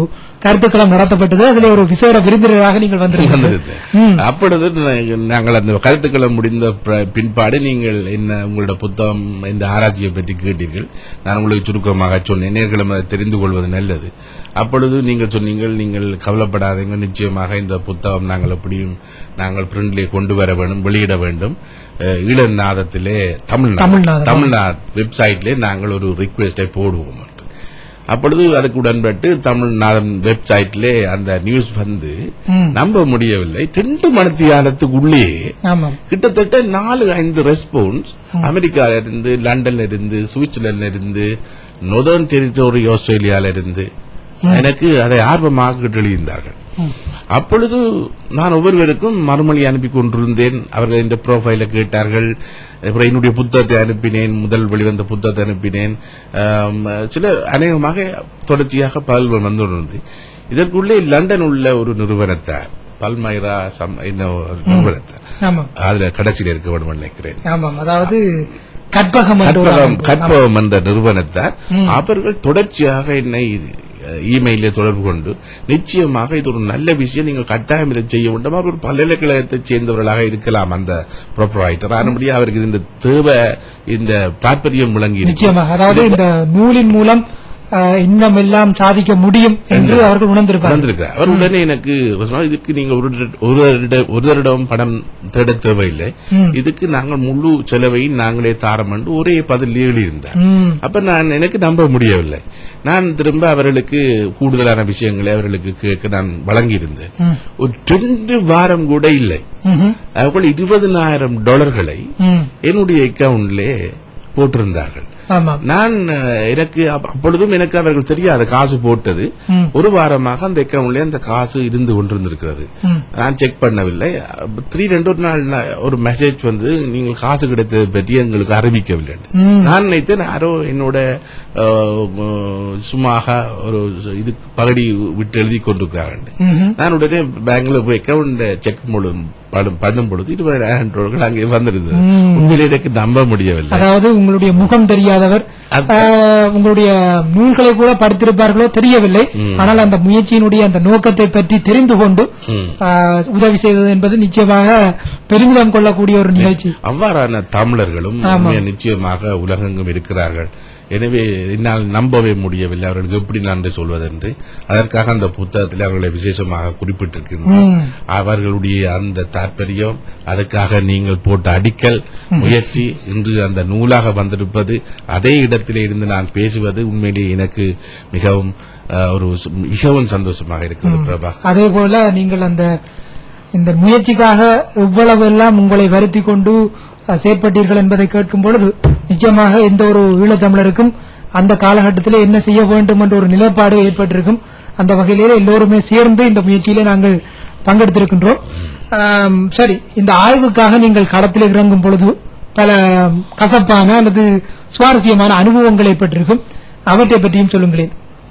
கருத்துக்களம் நடத்தப்பட்டது அதிலே ஒரு விசேட விருந்தினராக நீங்கள் வந்திருக்கீங்க
வந்திருந்தேன். அப்பொழுது நா- நாங்கள் அந்த கருத்துக்களை முடிந்த பிற- பின்பாடு நீங்கள் என்ன உங்களோட புத்தகம் இந்த ஆராய்ச்சியை பற்றி கேட்டீர்கள் நான் உங்களுக்கு சுருக்கமாக சொன்னேன் நேர்களும் அதை தெரிந்து கொள்வது நல்லது அப்பொழுது நீங்கள் சொன்னீங்கள் நீங்கள் கவலைப்படாதீங்க நிச்சயமாக இந்த புத்தகம் நாங்கள் எப்படியும் நாங்கள் பிரிண்ட்லே கொண்டு வர வேண்டும் வெளியிட வேண்டும் அஹ், ஈழநாதத்திலே தமிழ்நாடு
தமிழ்நாதம்.
தமிழ்நாடு வெப்சைட்லே நாங்கள் ஒரு ரிக்வெஸ்டை போடுவோம் என்று. அப்பொழுது அதுக்கு உடன்பட்டு தமிழ்நாடு வெப்சைட்ல அந்த நியூஸ் வந்து
ம்.
நம்ப முடியவில்லை ரெண்டு மணித்தியாலத்துக்குள்ளே
ஆமாம்
கிட்டத்தட்ட நாலு ஐந்து ரெஸ்பான்ஸ் அமெரிக்கால இருந்து லண்டன்ல இருந்து சுவிட்சர்லாந்துல இருந்து நொதர்ன் டெரிட்டோரி ஆஸ்திரேலியால இருந்து எனக்கு அதை ஆர்வமாக எழுதியிருந்தார்கள் அப்பொழுது நான் ஒவ்வொருவருக்கும் மறுமொழி அனுப்பி கொண்டிருந்தேன் அவர்கள் இந்த ப்ரோஃபைல கேட்டார்கள் அப்புறம் என்னுடைய புத்தகத்தை அனுப்பினேன் முதல் வெளிவந்த புத்தகத்தை அனுப்பினேன் ஆம், சில அநேகமாக தொடர்ச்சியாக பல்வன் வந்து கொண்டிருந்தது இதற்குள்ளே லண்டன் உள்ள ஒரு நிறுவனத்தார் பல்மைரா சம் என்ன ஒரு நிறுவனத்தார்
ஆமாம்
அதுல கடைசியில் இருக்க வேண்டும் நினைக்கிறேன்
ஆமாம் அதாவது கற்பகம் என்ற ஒரு
கற்பகம்
அமைப்பு.
கற்பகம் என்ற நிறுவனத்தார் அவர்கள் தொடர்ச்சியாக என்னை இமெயிலே தொடர்பு கொண்டு நிச்சயமாக இது ஒரு நல்ல விஷயம் நீங்கள் கட்டாயம் இதை செய்ய வேண்டும் அவர் ஒரு பல்கலைக்கழகத்தைச் சேர்ந்தவர்களாக இருக்கலாம் அந்த ப்ரொப்ரைட்டர் ஆனபடி அவருக்கு இந்த தேவை இந்த தாற்பயம் விளங்கி இருக்கு.
நிச்சயமாக அதாவது இந்த நூலின் மூலம் அஹ், இன்னும் எல்லாம் சாதிக்க முடியும் என்று அவர்கள் உணர்ந்திருப்பார்கள்
வந்திருக்கிறார் அவர் உடனே எனக்கு சொன்னார், இதுக்கு நீங்க ஒரு தட- ஒரு தட- ஒரு தரிடம் படம் தேட தேவையில்லை
ம்.
இதுக்கு நாங்கள் முழு செலவையும் நாங்களே தாரம் என்று ஒரே பதில் எழுதியிருந்தார்
ம்,
அப்ப நான் எனக்கு நம்ப முடியவில்லை நான் திரும்ப அவர்களுக்கு கூடுதலான விஷயங்களை அவர்களுக்கு கேட்க நான் வழங்கியிருந்தேன்
ம்,
ஒரு ரெண்டு வாரம் கூட இல்லை
ம்ஹும்,
அவர்கள் இருபதனாயிரம் டாலர்களை
ம்.
என்னுடைய அக்கவுண்ட்லே போட்டிருந்தார்கள்
ஆமாம்
நான் அஹ், எனக்கு அப்ப- அப்பொழுதும் எனக்கு அவர்கள் தெரியாது காசு போட்டது
ம்,
ஒரு வாரமாக அந்த அக்கவுண்ட்ல அந்த காசு இருந்து கொண்டிருந்திருக்கிறது
ம்.
நான் செக் பண்ணவில்லை த்ரீ ரெண்டு ஒரு நாள் நா- ஒரு மெசேஜ் வந்து நீங்கள் காசு கிடைத்ததை பற்றி எங்களுக்கு அறிவிக்கவில்லை
ம்.
நான் நினைத்தேன் யாரோ என்னோட அஹ், அஹ், சும்மாக ஒரு இது பகடி விட்டு எழுதி கொண்டிருக்கிறார்கள்
ம்ஹும்.
நான் உடனே பேங்க்ல போய் அக்கவுண்ட் செக் பண்ணும் பண்ணும் பொழுது இருபதாயிரம் டாலர்கள் அங்கே வந்திருந்தது
ம்.
உண்மையிலே எனக்கு நம்ப முடியவில்லை
அதாவது உங்களுடைய முகம் தெரியாதவர்
அது-
அஹ், உங்களுடைய நூல்களை கூட படித்திருப்பார்களோ தெரியவில்லை ஆனால் அந்த முயற்சியினுடைய அந்த நோக்கத்தை பற்றி தெரிந்து கொண்டு
ம்.
அஹ், உதவி செய்தது என்பது நிச்சயமாக பெருமிதம் கொள்ளக்கூடிய ஒரு நிகழ்ச்சி
அவ்வாறான தமிழர்களும் உண்மையா நிச்சயமாக உலகெங்கும் இருக்கிறார்கள் எனவே என்னால் நம்பவே முடியவில்லை அவர்களுக்கு எப்படி நன்றி சொல்வதென்று அதற்காக அந்த புத்தகத்தில் அவர்களை விசேஷமாக குறிப்பிட்டிருக்கின்றோம்
ம்.
அவர்களுடைய அந்த தாற்பயம் அதுக்காக நீங்கள் போட்ட அடிக்கல் முயற்சி இன்று அந்த நூலாக வந்திருப்பது அதே இடத்திலே இருந்து நான் பேசுவது உண்மையிலேயே எனக்கு மிகவும் அஹ், ஒரு சு- மிகவும் சந்தோஷமாக இருக்கிறது பிரபா
அதே போல நீங்கள் அந்த இந்த முயற்சிக்காக இவ்வளவு எல்லாம் உங்களை வருத்தி கொண்டு அஹ், செயற்பட்டீர்கள் என்பதை கேட்கும் பொழுது நிச்சயமாக எந்த ஒரு ஈழத்தமிழருக்கும் அந்த காலகட்டத்திலே என்ன செய்ய வேண்டும் என்ற ஒரு நிலைப்பாடு ஏற்பட்டிருக்கும் அந்த வகையிலே எல்லோருமே சேர்ந்து இந்த முயற்சியிலே நாங்கள் பங்கெடுத்திருக்கின்றோம் ஆம், சரி இந்த ஆய்வுக்காக நீங்கள் களத்தில் இறங்கும் பொழுது பல கசப்பான அல்லது சுவாரஸ்யமான அனுபவங்கள் ஏற்பட்டிருக்கும் அவற்றை பற்றியும் சொல்லுங்களேன்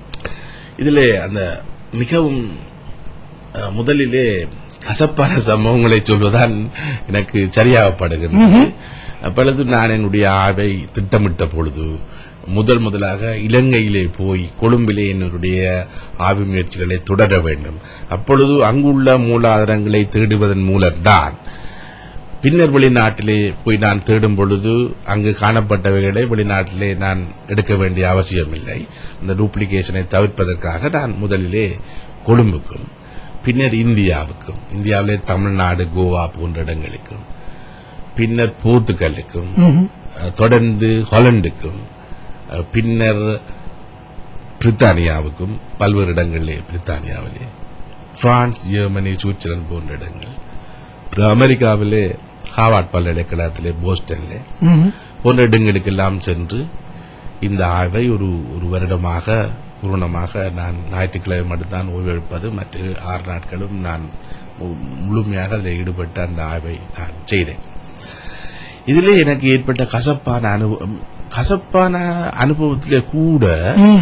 இதிலே அந்த மிகவும் அஹ், முதலிலே கசப்பான சம்பவங்களை சொல்வதுதான் எனக்கு சரியாகப்படுகிறது அப்பொழுது நான் என்னுடைய ஆவை திட்டமிட்ட பொழுது முதல் முதலாக இலங்கையிலே போய் கொழும்பிலே என்னுடைய ஆய்வு முயற்சிகளை தொடர வேண்டும் அப்பொழுது அங்குள்ள மூலாதாரங்களை தேடுவதன் மூலம்தான் பின்னர் வெளிநாட்டிலே போய் நான் தேடும் பொழுது அங்கு காணப்பட்டவைகளை வெளிநாட்டிலே நான் எடுக்க வேண்டிய அவசியமில்லை இந்த டூப்ளிகேஷனை தவிர்ப்பதற்காக நான் முதலிலே கொழும்புக்கும் பின்னர் இந்தியாவுக்கும் இந்தியாவிலே தமிழ்நாடு கோவா போன்ற இடங்களுக்கும் பின்னர் போர்த்துகலுக்கும்
ம்ஹும்.
அஹ், தொடர்ந்து ஹாலண்டுக்கும் அஹ், பின்னர் பிரித்தானியாவுக்கும் பல்வேறு இடங்களிலே பிரித்தானியாவிலே பிரான்ஸ் ஜெர்மனி சுவிட்சர்லாந்து போன்ற இடங்கள் அப்புறம் அமெரிக்காவிலே ஹாவார்ட் பல்கலைக்கழகத்திலே போஸ்டன்லே
ம்ஹும்.
போன்ற இடங்களுக்கெல்லாம் சென்று இந்த ஆய்வை ஒரு ஒரு வருடமாக பூரணமாக நான் ஞாயிற்றுக்கிழமை மட்டும்தான் ஓய்வெடுப்பது மற்ற ஆறு நாட்களும் நான் மு- முழுமையாக அதில் ஈடுபட்டு அந்த ஆய்வை நான் செய்தேன் இதிலே எனக்கு ஏற்பட்ட கசப்பான அனுபவம் கசப்பான அனுபவத்திலே கூட
ம்.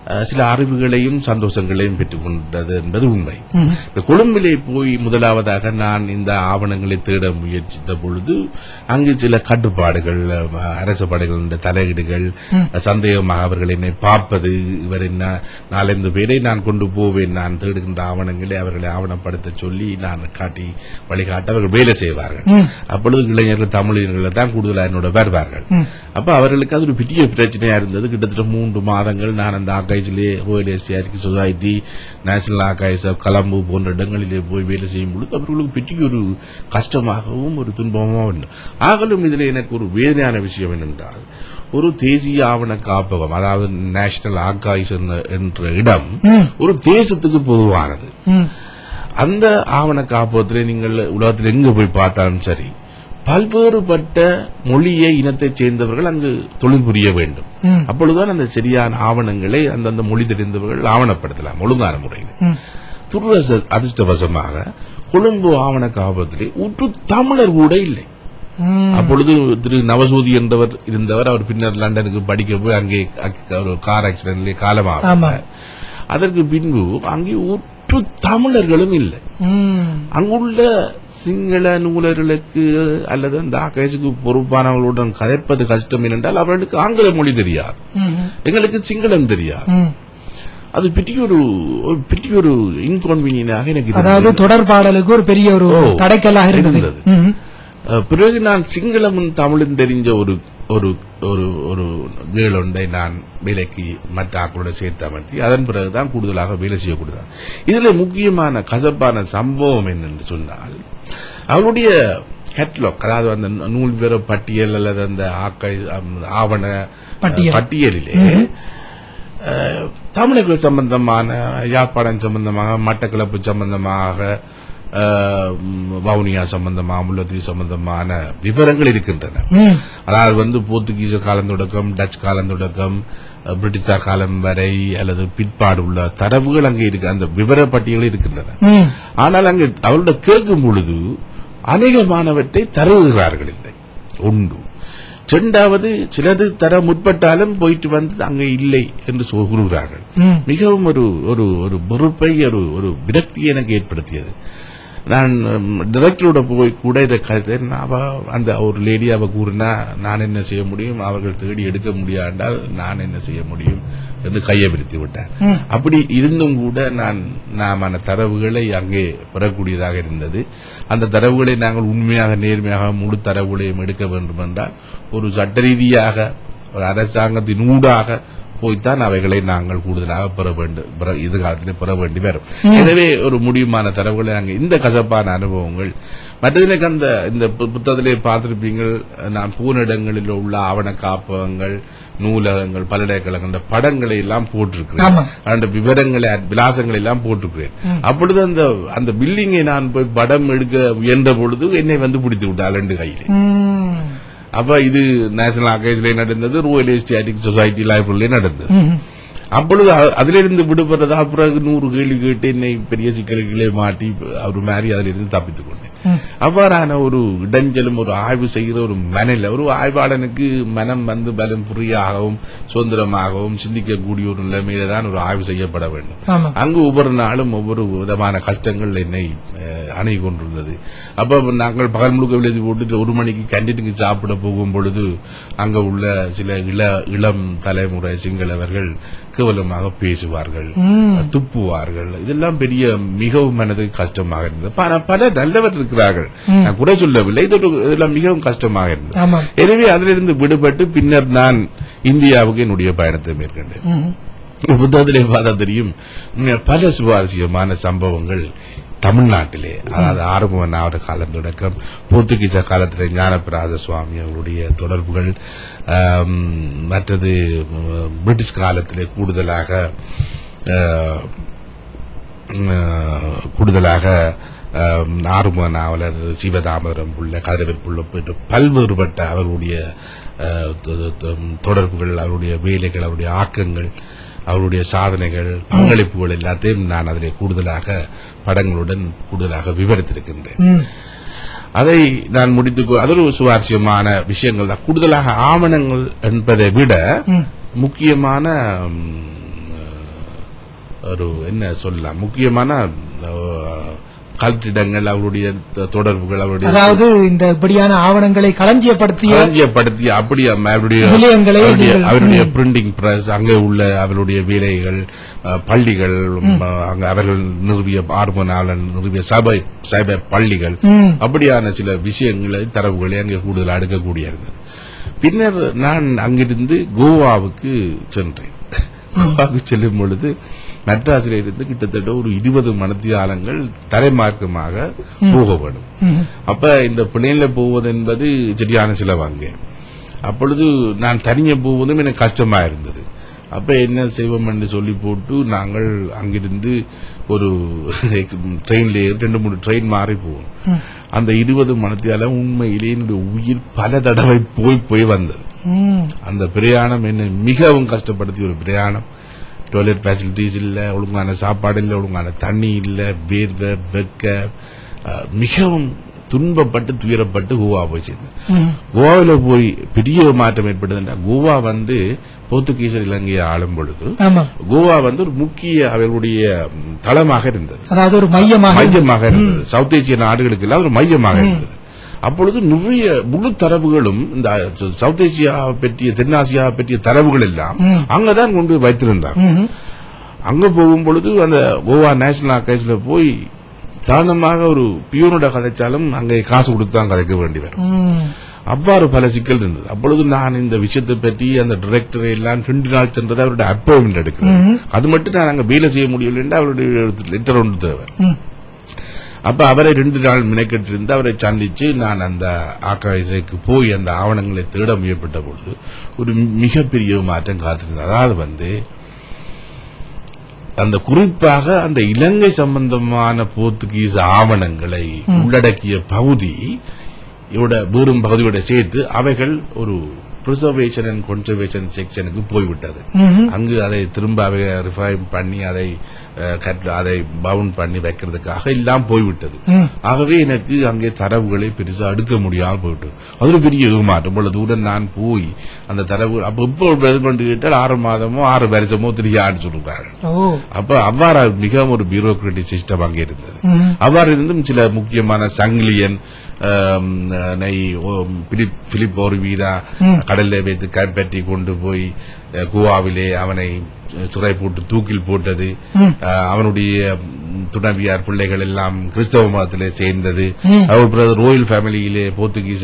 அஹ், சில அறிவுகளையும் சந்தோஷங்களையும் பெற்றுக் கொண்டது என்பது உண்மை
ம்.
இப்ப கொழும்பிலே போய் முதலாவதாக நான் இந்த ஆவணங்களை தேட முயற்சித்த பொழுது அங்கு சில கட்டுப்பாடுகள் அஹ், அரசு படைகளின் தலையீடுகள் சந்தேகமாக அவர்கள் என்னை பார்ப்பது இவர் என்ன நாலந்து பேரை நான் கொண்டு போவேன் நான் தேடுகின்ற ஆவணங்களை அவர்களை ஆவணப்படுத்த சொல்லி நான் காட்டி வழிகாட்ட அவர்கள் வேலை செய்வார்கள்
ம்.
அப்பொழுது இளைஞர்கள் தமிழர்கள் தான் கூடுதலாக என்னோட வருவார்கள்
ம்.
அப்ப அவர்களுக்கு அது ஒரு பெரிய பிரச்சனையா இருந்தது கிட்டத்தட்ட மூன்று மாதங்கள் நான் அந்த ஆகாய்ச்சிலே ஓஎல்எஸ்டி society national archives of Colombo போன்ற இடங்களிலே போய் வேலை செய்யும் பொழுது அவர்களுக்கு பெரிய ஒரு கஷ்டமாகவும் ஒரு துன்பமாகவும் இருந்தது. ஆகலும் இதில் எனக்கு ஒரு வேதனையான விஷயம் என்னென்றால் ஒரு தேசிய ஆவண காப்பகம் அதாவது நேஷனல் ஆர்காய்ஸ் என்ற இடம்
ம்.
ஒரு தேசத்துக்கு பொதுவானது
ம்.
அந்த ஆவண காப்பகத்திலே நீங்கள் உலகத்தில் எங்க போய் பார்த்தாலும் சரி பல்வேறுபட்ட மொழியை இனத்தைச் சேர்ந்தவர்கள் அங்கு தொழில் புரிய வேண்டும்
ம்.
அப்பொழுதுதான் அந்த சரியான ஆவணங்களை அந்தந்த மொழி தெரிந்தவர்கள் ஆவணப்படுத்தலாம் ஒழுங்கான முறையில்
ம்.
துர்ரச அதிர்ஷ்டவசமாக கொழும்பு ஆவண காப்பகத்திலே ஒரு தமிழர் கூட இல்லை
ம்.
அப்பொழுது திரு நவசூதி என்றவர் இருந்தவர் அவர் பின்னர் லண்டனுக்கு படிக்க போய் அங்கே அக்- ஒரு கார் ஆக்சிடென்ட்லேயே
ஆமா.
காலமாக அதற்கு பின்பு அங்கே ஒற்று தமிழர்களும் இல்லை
ம்.
அங்குள்ள சிங்கள நூலர்களுக்கு அல்லது அந்த ஆகாய்ச்சிக்கு பொறுப்பானவர்களுடன் கதைப்பது கஷ்டம் ஏனென்றால் அவர்களுக்கு ஆங்கில மொழி தெரியாது
ம்.
எங்களுக்கு சிங்களம் தெரியாது
ம்.
அது பெரிய ஒரு ஒரு பெரிய ஒரு இன்கான்வீனியனாக எனக்கு இருந்தது.
அதாவது தொடர்பாடலுக்கு ஒரு பெரிய ஒரு
ஓ.
தடைக்கல்லாக இருந்தது
இருந்தது.
ம்.
அஹ், பிறகு நான் சிங்களமும் தமிழும் தெரிஞ்ச ஒரு ஒரு ஒரு ஒரு கேள் ஒன்றை நான் வேலைக்கு மற்ற ஆக்களோட சேர்த்து அமர்த்தி அதன் பிறகுதான் கூடுதலாக வேலை செய்யக்கூடியது இதுல முக்கியமான கசப்பான சம்பவம் என்னென்று சொன்னால் அவருடைய கேட்லாக் அதாவது அந்த நூல் வீர பட்டியல் அல்லது அந்த ஆக்க ஆவண
பட்டியல்.
பட்டியலிலே அஹ், தமிழர்கள் சம்பந்தமான யாழ்ப்பாணம் சம்பந்தமாக மட்டக்களப்பு சம்பந்தமாக அஹ், ம், வவுனியா சம்பந்தமாக முல்லத்தீவு சம்பந்தமான விவரங்கள் இருக்கின்றன
ம்.
அதாவது வந்து போர்த்துகீச காலம் தொடக்கம் டச் காலம் தொடக்கம் அஹ், பிரிட்டிஷார் காலம் வரை அல்லது பிற்பாடு உள்ள தரவுகள் அங்கே இருக்கு அந்த விவர பட்டியல் இருக்கின்றன
ம்.
ஆனால் அங்கே அவரோட கேட்கும் பொழுது அநேகமானவற்றை தருகிறார்கள் இல்லை உண்டு இரண்டாவது சிலது தர முற்பட்டாலும் போயிட்டு வந்து அங்கே இல்லை என்று சொ- கூறுகிறார்கள்
ம்.
மிகவும் ஒரு ஒரு ஒரு பொறுப்பை ஒரு ஒரு விரக்தியை எனக்கு ஏற்படுத்தியது நான் டிரெக்டரோட போய் கூட இதை கருத்தேன் அவ அந்த ஒரு லேடி அவ கூறினா நான் என்ன செய்ய முடியும் அவர்கள் தேடி எடுக்க முடியாண்டால் நான் என்ன செய்ய முடியும் என்று கையை விரித்து விட்டேன்
ம்.
அப்படி இருந்தும் கூட நான் நாமான தரவுகளை அங்கே பெறக்கூடியதாக இருந்தது அந்த தரவுகளை நாங்கள் உண்மையாக நேர்மையாக முழு தரவுகளையும் எடுக்க வேண்டும் என்றால் ஒரு சட்ட ரீதியாக ஒரு அரசாங்கத்தின் ஊடாக போய்த்தான் அவைகளை நாங்கள் கூடுதலாக பெற வேண்டும் பெற- எதிர்காலத்திலே பெற வேண்டி வரும் எனவே ஒரு முடியுமான தரவுகளை அங்கே இந்த கசப்பான அனுபவங்கள் மற்றதிலே அந்த இந்த பு- புத்தகத்திலே பார்த்திருப்பீங்கள் நான் போன இடங்களில் உள்ள ஆவண காப்பகங்கள் நூலகங்கள் பல்கலைக்கழகங்கள் இந்த படங்களை எல்லாம் போட்டிருக்கிறேன்
ஆமா.
அந்த விவரங்களை விலாசங்களை எல்லாம் போட்டிருக்கிறேன் அப்பொழுது அந்த அந்த பில்டிங்கை நான் போய் படம் எடுக்க முயன்ற பொழுது என்னை வந்து பிடித்து விட்டாள் ரெண்டு கையிலே
ம்.
அப்ப இது நேஷனல் ஆர்கைவ்ஸ்ல நடந்தது ரூயல் எஸ்டியாட்டிக் சொசைட்டி லைப்ரரியிலே நடந்தது
ம்.
அப்பொழுது அ- அதிலிருந்து விடுபடுறதா பிறகு நூறு கேள்வி கேட்டு என்னை பெரிய சிக்கல்களே மாட்டி ஒரு மாதிரி அதிலிருந்து தப்பித்துக் கொண்டேன்
ம்.
அவ்வாறான ஒரு இடைஞ்சலும் ஒரு ஆய்வு செய்கிற ஒரு மனநிலை ஒரு ஆய்வாளனுக்கு மனம் வந்து பலம் புரியாகவும் சுதந்திரமாகவும் சிந்திக்கக்கூடிய ஒரு நிலைமையில தான் ஒரு ஆய்வு செய்யப்பட வேண்டும்
ஆமா
அங்கு ஒவ்வொரு நாளும் ஒவ்வொரு விதமான கஷ்டங்கள் என்னை அஹ், அணுகி கொண்டிருந்தது அப்ப நாங்கள் பகல் முழுக்க எழுதி போட்டு ஒரு மணிக்கு கேன்டீனுக்கு சாப்பிட போகும் பொழுது அங்க உள்ள சில இள இளம் தலைமுறை சிங்களவர்கள் கேவலமாக பேசுவார்கள்
ம்.
துப்புவார்கள் இதெல்லாம் பெரிய மிகவும் மனது கஷ்டமாக இருந்தது பல பல நல்லவர் இருக்கிறார்கள் நான் குறை சொல்லவில்லை இது ஒரு- இதெல்லாம் மிகவும் கஷ்டமாக இருந்தது
ஆமா
எனவே அதிலிருந்து விடுபட்டு பின்னர் நான் இந்தியாவுக்கு என்னுடைய பயணத்தை மேற்கொண்டேன்
ம்.
புத்தகத்திலே பார்த்தா தெரியும் உம், பல சுவாரஸ்யமான சம்பவங்கள் தமிழ்நாட்டிலே அதாவது ஆறுமுக நாவர காலம் தொடக்கம் போர்த்துகீச காலத்தில் ஞானபிராத சுவாமி அவருடைய தொடர்புகள் ஆம், மற்றது உம், பிரிட்டிஷ் காலத்திலே கூடுதலாக ஆஹ், உம், கூடுதலாக ஆம், ஆறுமுக நாவலர் சிவதாமரம் உள்ள கதிரவிற்குள்ள போயிட்டு பல்வேறுபட்ட அவருடைய ஆஹ், தொ- தொ- தொடர்புகள் அவருடைய வேலைகள் அவருடைய ஆக்கங்கள் அவருடைய சாதனைகள் பங்களிப்புகள் எல்லாத்தையும் நான் அதிலே கூடுதலாக படங்களுடன் கூடுதலாக விவரித்திருக்கின்றேன்
ம்.
அதை நான் முடித்து அது ஒரு சுவாரஸ்யமான விஷயங்கள் தான் கூடுதலாக ஆவணங்கள் என்பதை விட
ம்.
முக்கியமான ம், ஒரு என்ன சொல்லலாம் முக்கியமான அஹ், கல்டிடங்கள் அவருடைய தொ- தொடர்புகள் அவருடைய
அதாவது இந்த இப்படியான ஆவணங்களை களஞ்சியப்படுத்திய
களஞ்சியப்படுத்தி அப்படி அவருடைய
நிலையங்களை
அவருடைய-
நீங்கள்-
அவருடைய பிரிண்டிங் பிரஸ் அங்கே உள்ள அவருடைய வேலைகள் அஹ், பள்ளிகள் அஹ், அங்க அவர்கள் நிறுவிய ஆர்மனாளன் நிறுவிய சபை சபை பள்ளிகள்
ம்.
அப்படியான சில விஷயங்களை தரவுகளை அங்கே கூடுதல் அடுக்கக்கூடிய இருந்தது பின்னர் நான் அங்கிருந்து கோவாவுக்கு சென்றேன் கோவாவுக்கு செல்லும் பொழுது மெட்ராஸில் இருந்து கிட்டத்தட்ட ஒரு இருபது மணத்தியாலங்கள் தரைமார்க்கமாக போக வேண்டும்
ம்.
அப்ப இந்த பிளேன்ல போவது என்பது சரியான செலவாங்க அப்பொழுது நான் தனியே போவதும் எனக்கு கஷ்டமா இருந்தது அப்ப என்ன செய்வோம் என்று சொல்லி போட்டு நாங்கள் அங்கிருந்து ஒரு ட்ரெயின்ல ரெண்டு மூணு ட்ரெயின் மாறி போவோம் அந்த இருபது மணத்தியால உண்மையிலேயே என்னுடைய உயிர் பல தடவை போய் போய் வந்தது
ம்.
அந்த பிரயாணம் என்னை மிகவும் கஷ்டப்படுத்திய ஒரு பிரயாணம் டாய்லெட் ஃபெசிலிட்டிஸ் இல்ல ஒழுங்கான சாப்பாடு இல்ல ஒழுங்கான தண்ணி இல்ல வேர்வை வெக்க அஹ், மிகவும் துன்பப்பட்டு துயரப்பட்டு கோவா போய் சேர்ந்தேன்
ம்.
கோவாவில் போய் பெரிய ஒரு மாற்றம் ஏற்பட்டதுன்னா கோவா வந்து போர்த்துகீசர் இலங்கையை ஆளும் பொழுது
ஆமா
கோவா வந்து ஒரு முக்கிய அவர்களுடைய ம், தளமாக இருந்தது
அதாவது ஒரு மையமாக
மையமாக இருந்தது சவுத் ஏசிய நாடுகளுக்கு எல்லாம் ஒரு மையமாக இருந்தது அப்பொழுது நிறைய முழு தரவுகளும் இந்த சவுத் ஏசியா பற்றிய தென்னாசியா பற்றிய தரவுகள் எல்லாம்
ம்.
அங்கதான் கொண்டு போய் வைத்திருந்தாங்க
ம்.
அங்க போகும் பொழுது அந்த கோவா நேஷனல் ஆர்கைவ்ஸ்ல போய் சாதாரணமாக ஒரு பியூனோட கதைச்சாலும் அங்கே காசு கொடுத்து தான் கதைக்க வேண்டி வரும்
ம்.
அவ்வாறு பல சிக்கல் இருந்தது அப்பொழுது நான் இந்த விஷயத்தை பற்றி அந்த டிரெக்டரை எல்லாம் ரெண்டு நாள் சென்றது அவருடைய அப்பாயின்மெண்ட் எடுக்கிறேன் அது மட்டும் நான் அங்க வேலை செய்ய முடியவில்லை என்று அவருடைய லெட்டர் ஒன்று தேவை
ம்.
அப்ப அவரை ரெண்டு நாள் மினக்கெட்டு இருந்து அவரை சந்திச்சு நான் அந்த ஆக்காய்க்கு போய் அந்த ஆவணங்களை தேட முயற்பட்ட பொழுது ஒரு மிகப்பெரிய மாற்றம் காத்திருந்தது அதாவது வந்து அந்த குறிப்பாக அந்த இலங்கை சம்பந்தமான போர்த்துகீஸ் ஆவணங்களை உள்ளடக்கிய பகுதி இவட வேறும் பகுதியோட சேர்த்து அவைகள் ஒரு பிரிசர்வேஷன் அண்ட் கன்சர்வேஷன் செக்ஷனுக்கு போய்விட்டது
ம்.
அங்கு அதை திரும்ப அவை ரிஃபைன் பண்ணி அதை அஹ், கட்- அதை பவுன் பண்ணி வைக்கிறதுக்காக எல்லாம் போய்விட்டது
ம்.
ஆகவே எனக்கு அங்கே தரவுகளை பெருசா எடுக்க முடியாமல் போயிட்டு அது ஒரு பெரிய ஏமாற்றம் இவ்வளவு தூரம் நான் போய் அந்த தரவு அப்ப இப்போ பிரதமர் கேட்டால் ஆறு மாதமோ ஆறு வருஷமோ தெரியான்னு சொல்லுறாங்க
ஓ
அப்ப அவ்வாறு மிகவும் ஒரு பியூரோக்ராட்டிக் சிஸ்டம் அங்கே இருந்தது
ம்.
அவ்வாறு இருந்தும் சில முக்கியமான சங்கிலியன் ஆம், நை ஓ, பிலிப் பிலிப் ஓர்வீரா கடல்ல வைத்து கைப்பற்றி கொண்டு போய் அஹ், கோவாவிலே அவனை சிறை போட்டு தூக்கில் போட்டது
ம்.
அஹ், அவனுடைய ம், துணைவியார் பிள்ளைகள் எல்லாம் கிறிஸ்தவ மதத்திலே சேர்ந்தது
ம்.
அவர் பிறகு ரோயல் ஃபேமிலியிலே போர்த்துகீச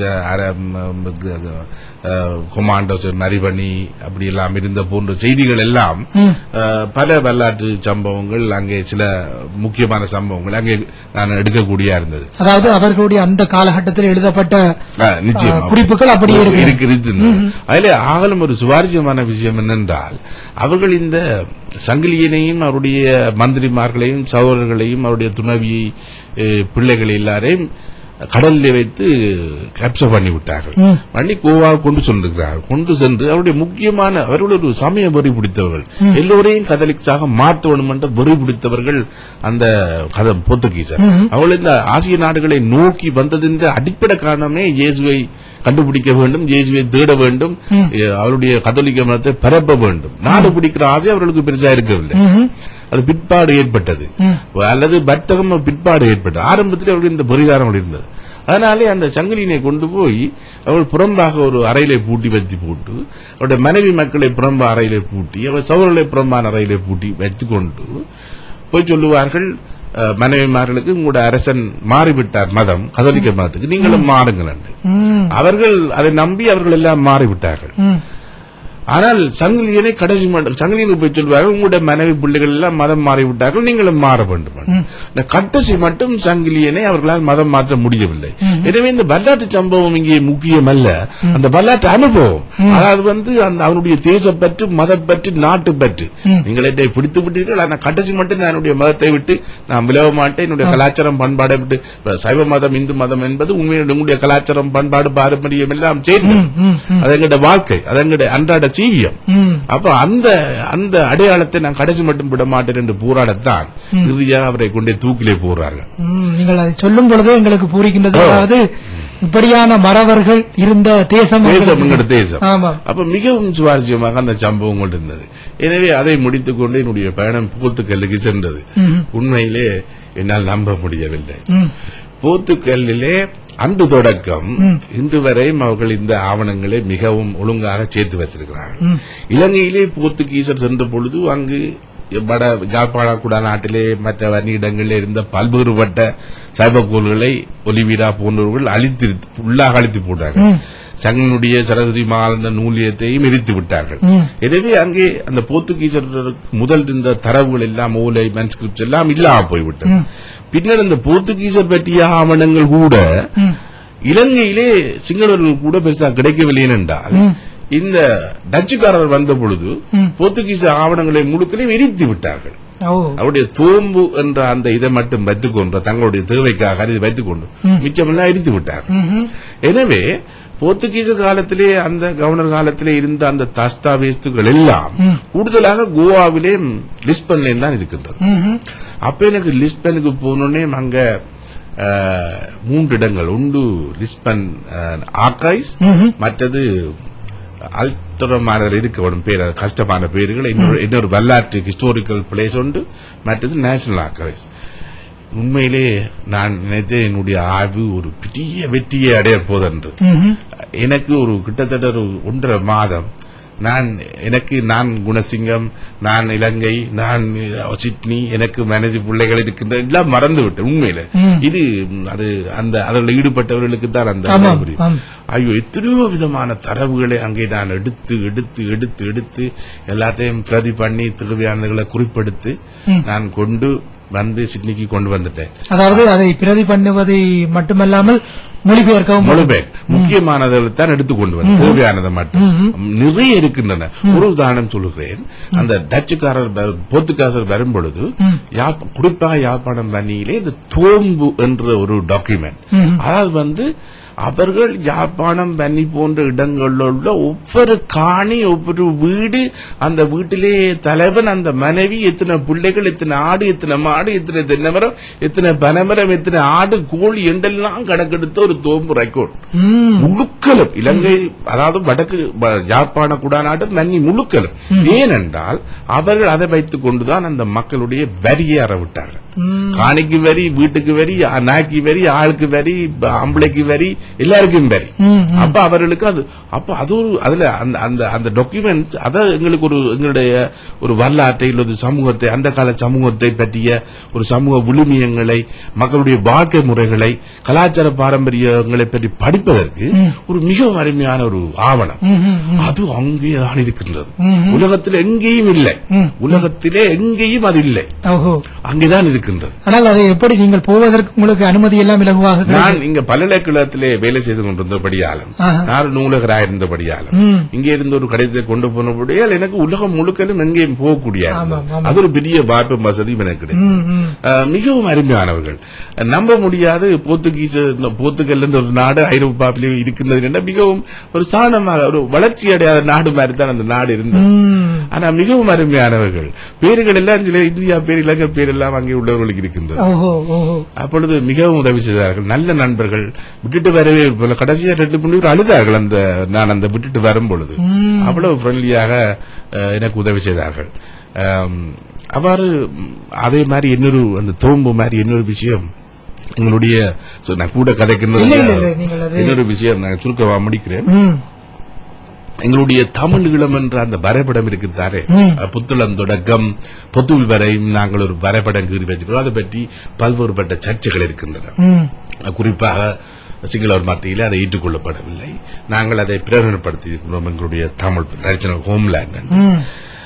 கொமாண்டோஸ் மரிபணி அப்படி எல்லாம் இருந்த போன்ற செய்திகள் எல்லாம்
ம்.
அஹ், பல வரலாற்று சம்பவங்கள் அங்கே சில முக்கியமான சம்பவங்கள் அங்கே நான் எடுக்கக்கூடியா இருந்தது
அதாவது அவர்களுடைய அந்த காலகட்டத்தில் எழுதப்பட்ட
அஹ், நிச்சயமா
ஆ, குறிப்புகள் அப்படியே இருக்கு.
இருக்கு இருக்கு. அதிலே ஆகலும் ஒரு சுவாரஸ்யமான விஷயம் என்னென்றால் அவர்கள் இந்த சங்கிலியனையும் அவருடைய மந்திரிமார்களையும் சகோதரர்களையும் அவருடைய துணவி அஹ், பிள்ளைகள் எல்லாரையும் கடலில் வைத்து கேப்சர் பண்ணி விட்டார்கள்
ம்.
பண்ணி கோவாவுக்கு கொண்டு சென்றிருக்கிறார்கள் கொண்டு சென்று அவருடைய முக்கியமான அவர்கள் ஒரு சமய வெறி பிடித்தவர்கள் எல்லோரையும் கதலிக்ஸாக மாற்ற வேண்டும் என்ற வெறி பிடித்தவர்கள் அந்த கத போர்த்துகீசர் அவர்கள் இந்த ஆசிய நாடுகளை நோக்கி வந்ததின் அடிப்படை காரணமே இயேசுவை கண்டுபிடிக்க வேண்டும் இயேசுவை தேட வேண்டும் எ, அவருடைய கத்தோலிக்க மதத்தை பரப்ப வேண்டும் நாடு பிடிக்கிற ஆசை அவர்களுக்கு பெருசா இருக்கவில்லை
ம்ஹும்.
அது பிற்பாடு ஏற்பட்டது
ம்.
அல்லது வர்த்தகம் பிற்பாடு ஏற்பட்டது ஆரம்பத்தில் அவர்கள் இந்த பரிகாரம் இருந்தது அதனாலே அந்த சங்கிலினை கொண்டு போய் அவள் புறம்பாக ஒரு அறையிலே பூட்டி வச்சு போட்டு அவருடைய மனைவி மக்களை புறம்பா அறையிலே பூட்டி அவர் சௌரலை புறம்பான அறையிலே பூட்டி வைத்து கொண்டு போய் சொல்லுவார்கள் அஹ், மனைவிமார்களுக்கு உங்களோட அரசன் மாறிவிட்டார் மதம் கதோலிக்க மதத்துக்கு நீங்களும் மாறுங்கள் என்று
ம்.
அவர்கள் அதை நம்பி அவர்கள் எல்லாம் மாறிவிட்டார்கள்
ம்.
ஆனால் சங்கிலியனை கடைசி மட்டம் சங்கிலியனுக்கு போய் சொல்வார்கள் உங்களுடைய மனைவி பிள்ளைகள் எல்லாம் மதம் மாறிவிட்டார்கள் நீங்களும் மாற வேண்டும் என்று. இந்த கடைசி மட்டும் சங்கிலியனை அவர்களால் மதம் மாற்ற முடியவில்லை எனவே இந்த வரலாற்று சம்பவம் இங்கே முக்கியம் அல்ல அந்த வரலாற்று அனுபவம் அதாவது வந்து அந்த அவனுடைய தேசப்பற்று மதப்பற்று நாட்டுப்பற்று நீங்கள் என்னை பிடித்து விட்டீர்கள் ஆனால் கடைசி மட்டும் நான் என்னுடைய மதத்தை விட்டு நான் விலக மாட்டேன் என்னுடைய கலாச்சாரம் பண்பாடை விட்டு இப்ப சைவ மதம் இந்து மதம் என்பது உண்மையுடைய உங்களுடைய கலாச்சாரம் பண்பாடு பாரம்பரியம் எல்லாம் சேர்ந்து
ம். ம்.
அது எங்கட வாழ்க்கை அது எங்கட அன்றாட ஜீவியம்
ம்.
அப்ப அந்த அந்த அடையாளத்தை நான் கடைசி மட்டும் விட மாட்டேன் என்று போராடத்தான் இறுதியாக அவரை கொண்டே தூக்கிலே போறார்கள்
ம். நீங்கள் அதை சொல்லும் பொழுதே எங்களுக்கு பூரிக்கின்றது அதாவது இப்படியான மறவர்கள் இருந்த தேசம்
தேசம் எங்களோட தேசம்
ஆமா
அப்ப மிகவும் சுவாரஸ்யமாக அந்த சம்பவங்கள் இருந்தது எனவே அதை முடித்துக் கொண்டு என்னுடைய பயணம் போர்த்துக்கல்லுக்கு சென்றது
ம்,
உண்மையிலே என்னால் நம்ப முடியவில்லை
ம்,
போர்த்துக்கல்லிலே அன்று தொடக்கம் இன்று வரையும் அவர்கள் இந்த ஆவணங்களை மிகவும் ஒழுங்காக சேர்த்து வைத்திருக்கிறார்கள்
ம்.
இலங்கையிலே போர்த்துகீசர் சென்ற பொழுது அங்கு வட ஜாழ்ப்பாணக்குடா நாட்டிலே மற்ற வன்னியிடங்களில் இருந்த பல்வேறுபட்ட சைவக்கோள்களை ஒலிவீரா போன்றவர்கள் அழித்து உள்ளாக அழித்து போட்டார்கள்
ம்.
சங்கனுடைய சரஸ்வதி மாலந்த நூலியத்தையும் எரித்து விட்டார்கள்
ம்.
எனவே அங்கே அந்த போர்த்துகீசர்களுக்கு முதல் இருந்த தரவுகள் எல்லாம் ஓலை மன்ஸ்கிரிப்ட்ஸ் எல்லாம் இல்லாம போய்விட்டது பின்னர் இந்த போர்த்துகீசர் பற்றிய ஆவணங்கள் கூட
ம்.
இலங்கையிலே சிங்களவர்கள் கூட பெருசா கிடைக்கவில்லை என்றால் இந்த டச்சுக்காரர் வந்த பொழுது
ம்.
போர்த்துகீச ஆவணங்களை முழுக்களையும் எரித்து விட்டார்கள்
ஓ
அவருடைய தோம்பு என்ற அந்த இதை மட்டும் வைத்துக் கொண்டு தங்களுடைய தேவைக்காக அதை வைத்துக் கொண்டு மிச்சமெல்லாம் எரித்து விட்டார்கள்
ம்ஹும்.
எனவே போர்த்துகீச காலத்திலே அந்த கவர்னர் காலத்திலே இருந்த அந்த தஸ்தாவேஸ்துகள் எல்லாம்
ம்.
கூடுதலாக கோவாவிலே லிஸ்பன்ல தான் இருக்கின்றது
ம்ஹும்.
அப்ப எனக்கு லிஸ்பனுக்கு போனோடனே அங்க அஹ், மூன்று இடங்கள் உண்டு லிஸ்பன் ஆர்கைஸ்
ம்ஹும்.
மற்றது அல்டரமான இருக்க வரும் பேர் அது கஷ்டமான பேர்கள் இன்னொரு இன்னொரு வரலாற்று ஹிஸ்டாரிக்கல் பிளேஸ் உண்டு மற்றது நேஷனல் ஆர்கைவ்ஸ் உண்மையிலே நான் நினைத்தேன் என்னுடைய ஆய்வு ஒரு பெரிய வெற்றியை அடைய போதென்று
ம்ஹும்.
எனக்கு ஒரு கிட்டத்தட்ட ஒரு ஒன்றரை மாதம் நான் எனக்கு நான் குணசிங்கம் நான் இலங்கை நான் சிட்னி எனக்கு மனைவி பிள்ளைகள் இருக்கின்ற எல்லாம் மறந்து விட்டேன் உண்மையில
ம்.
இது ம், அது அந்த அதில் ஈடுபட்டவர்களுக்கு தான் அந்த
ஆமாம்,
அனுபவம் புரியும்.
ஆம்.
ஐயோ எத்தனையோ விதமான தரவுகளை அங்கே நான் எடுத்து எடுத்து எடுத்து எடுத்து எல்லாத்தையும் பிரதி பண்ணி திருவியானதுகளை குறிப்பெடுத்து
ம்.
நான் கொண்டு வந்து சிட்னிக்கு கொண்டு வந்துட்டேன்
அதாவது அதை பிரதி பண்ணுவதை மட்டுமல்லாமல் மொழிபெயர்க்கவும்
மொழிபெயர் முக்கியமானதை தான் எடுத்துக்கொண்டு வந்து தேவையானதை மட்டும் நிறைய இருக்கின்றன ஒரு உதாரணம் சொல்லுகிறேன் அந்த டச்சுக்காரர் வ- போர்த்துகாசர் வரும் பொழுது
ம்.
யாப்ப- குறிப்பாக யாழ்ப்பாணம் வன்னியிலே இந்த தோம்பு என்ற ஒரு டாக்குமெண்ட்
ம்.
அதாவது வந்து அவர்கள் யாழ்ப்பாணம் வன்னி போன்ற இடங்களில் உள்ள ஒவ்வொரு காணி ஒவ்வொரு வீடு அந்த வீட்டிலே தலைவன் அந்த மனைவி எத்தனை பிள்ளைகள் எத்தனை ஆடு எத்தனை மாடு எத்தனை தென்னைமரம் எத்தனை பனைமரம் எத்தனை ஆடு கோழி என்றெல்லாம் கணக்கெடுத்த ஒரு தோம்பு ரெக்கார்ட்
ம்.
முழுக்கலும் இலங்கை அதாவது வடக்கு வ- யாழ்ப்பாண குடாநாடு நன்னி முழுக்கலும் ஏனென்றால் அவர்கள் அதை வைத்துக் கொண்டுதான் அந்த மக்களுடைய வரியை அறவிட்டார்கள்
ம்.
காணிக்கு வரி வீட்டுக்கு வரி அ- நாய்க்கு வரி ஆளுக்கு வரி ப- ஆம்பளைக்கு வரி எல்லாருக்கும் வரி
ம்.
அப்ப அவர்களுக்கு அது அப்ப அது ஒரு அதுல அந்த அந்த அந்த டாக்குமெண்ட் அத எங்களுக்கு ஒரு எங்களுடைய ஒரு வரலாற்றை இல்ல ஒரு சமூகத்தை அந்த கால சமூகத்தை பற்றிய ஒரு சமூக விழுமியங்களை மக்களுடைய வாழ்க்கை முறைகளை கலாச்சார பாரம்பரியங்களை பற்றி படிப்பதற்கு ஒரு மிகவும் அருமையான ஒரு ஆவணம்
ம், ம், ம்.
அது அங்கேதான் இருக்கின்றது
ம்.
உலகத்தில் எங்கேயும் இல்லை
ம்.
உலகத்திலே எங்கேயும் அது இல்லை
ஓஹோ
அங்கேதான் இருக்கின்றது
ஆனால் அதை எப்படி நீங்கள் போவதற்கு உங்களுக்கு அனுமதி எல்லாம் இலகுவாக கிடைக்கும்?
நான் இங்க பல்கலைக்கழகத்திலே வேலை செய்து கொண்டிருந்தபடியாலும்
ஆஹா.
நான் ஒரு நூலகராக இருந்தபடியாலும்
ம்.
இங்கே இருந்து ஒரு கடிதத்தை கொண்டு போனபடியால் எனக்கு உலகம் முழுக்கலும் எங்கேயும் போகக்கூடிய
ஆமாம், ஆமாம்.
அது ஒரு பெரிய வாய்ப்பு வசதியும் எனக்கு கிடைக்கும்
ம், ம்.
அஹ், மிகவும் அருமையானவர்கள் நம்ப முடியாது போர்த்துகீச போர்த்துகல் என்ற ஒரு நாடு ஐரோப்பாவிலே இருக்கின்றது என்ற மிகவும் ஒரு சாணமாக ஒரு வளர்ச்சி அடையாத நாடு மாதிரி தான் அந்த நாடு இருந்தது
ம்.
ஆனா மிகவும் அருமையானவர்கள் பேர்கள் எல்லாம் சில இந்தியா பேர் இலங்கை பேர் எல்லாம் அங்கே உள்ளவர்களுக்கு இருக்கின்றது
ஓஹோ ஓஹோ
அப்பொழுது மிகவும் உதவி செய்தார்கள் நல்ல நண்பர்கள் விட்டுட்டு வரவே இல்லை. கடைசியா ரெண்டு மூணு பேர் அழுதார்கள் அந்த நான் அந்த விட்டுட்டு வரும் பொழுது
ம்.
அவ்வளவு ஃப்ரெண்ட்லியாக அஹ், எனக்கு உதவி செய்தார்கள் அம், அவ்வாறு ம், அதே மாதிரி இன்னொரு அந்த தோம்பு மாதிரி இன்னொரு விஷயம் உங்களுடைய so, நான் கூட கதைக்கிறது
இல்ல, இல்ல, இல்ல, நீங்கள் அது-
இன்னொரு விஷயம் நான் சுருக்கமா முடிக்கிறேன்
ம்.
எங்களுடைய தமிழ் ஈழம் என்ற அந்த வரைபடம் இருக்குதாரே
ம்.
புத்தளம் தொடக்கம் பொத்துவில் வரையும் நாங்கள் ஒரு வரைபடம் கீறி வச்சுக்கிறோம் அதை பற்றி பல்வேறுபட்ட சர்ச்சைகள் இருக்கின்றன
ம்.
குறிப்பாக சிங்களவர் மத்தியில் அதை ஏற்றுக்கொள்ளப்படவில்லை நாங்கள் அதை பிரகடனப்படுத்தி இருக்கிறோம் எங்களுடைய தமிழ் நேஷனல் ஹோம்லேண்ட் என்று.
ம்.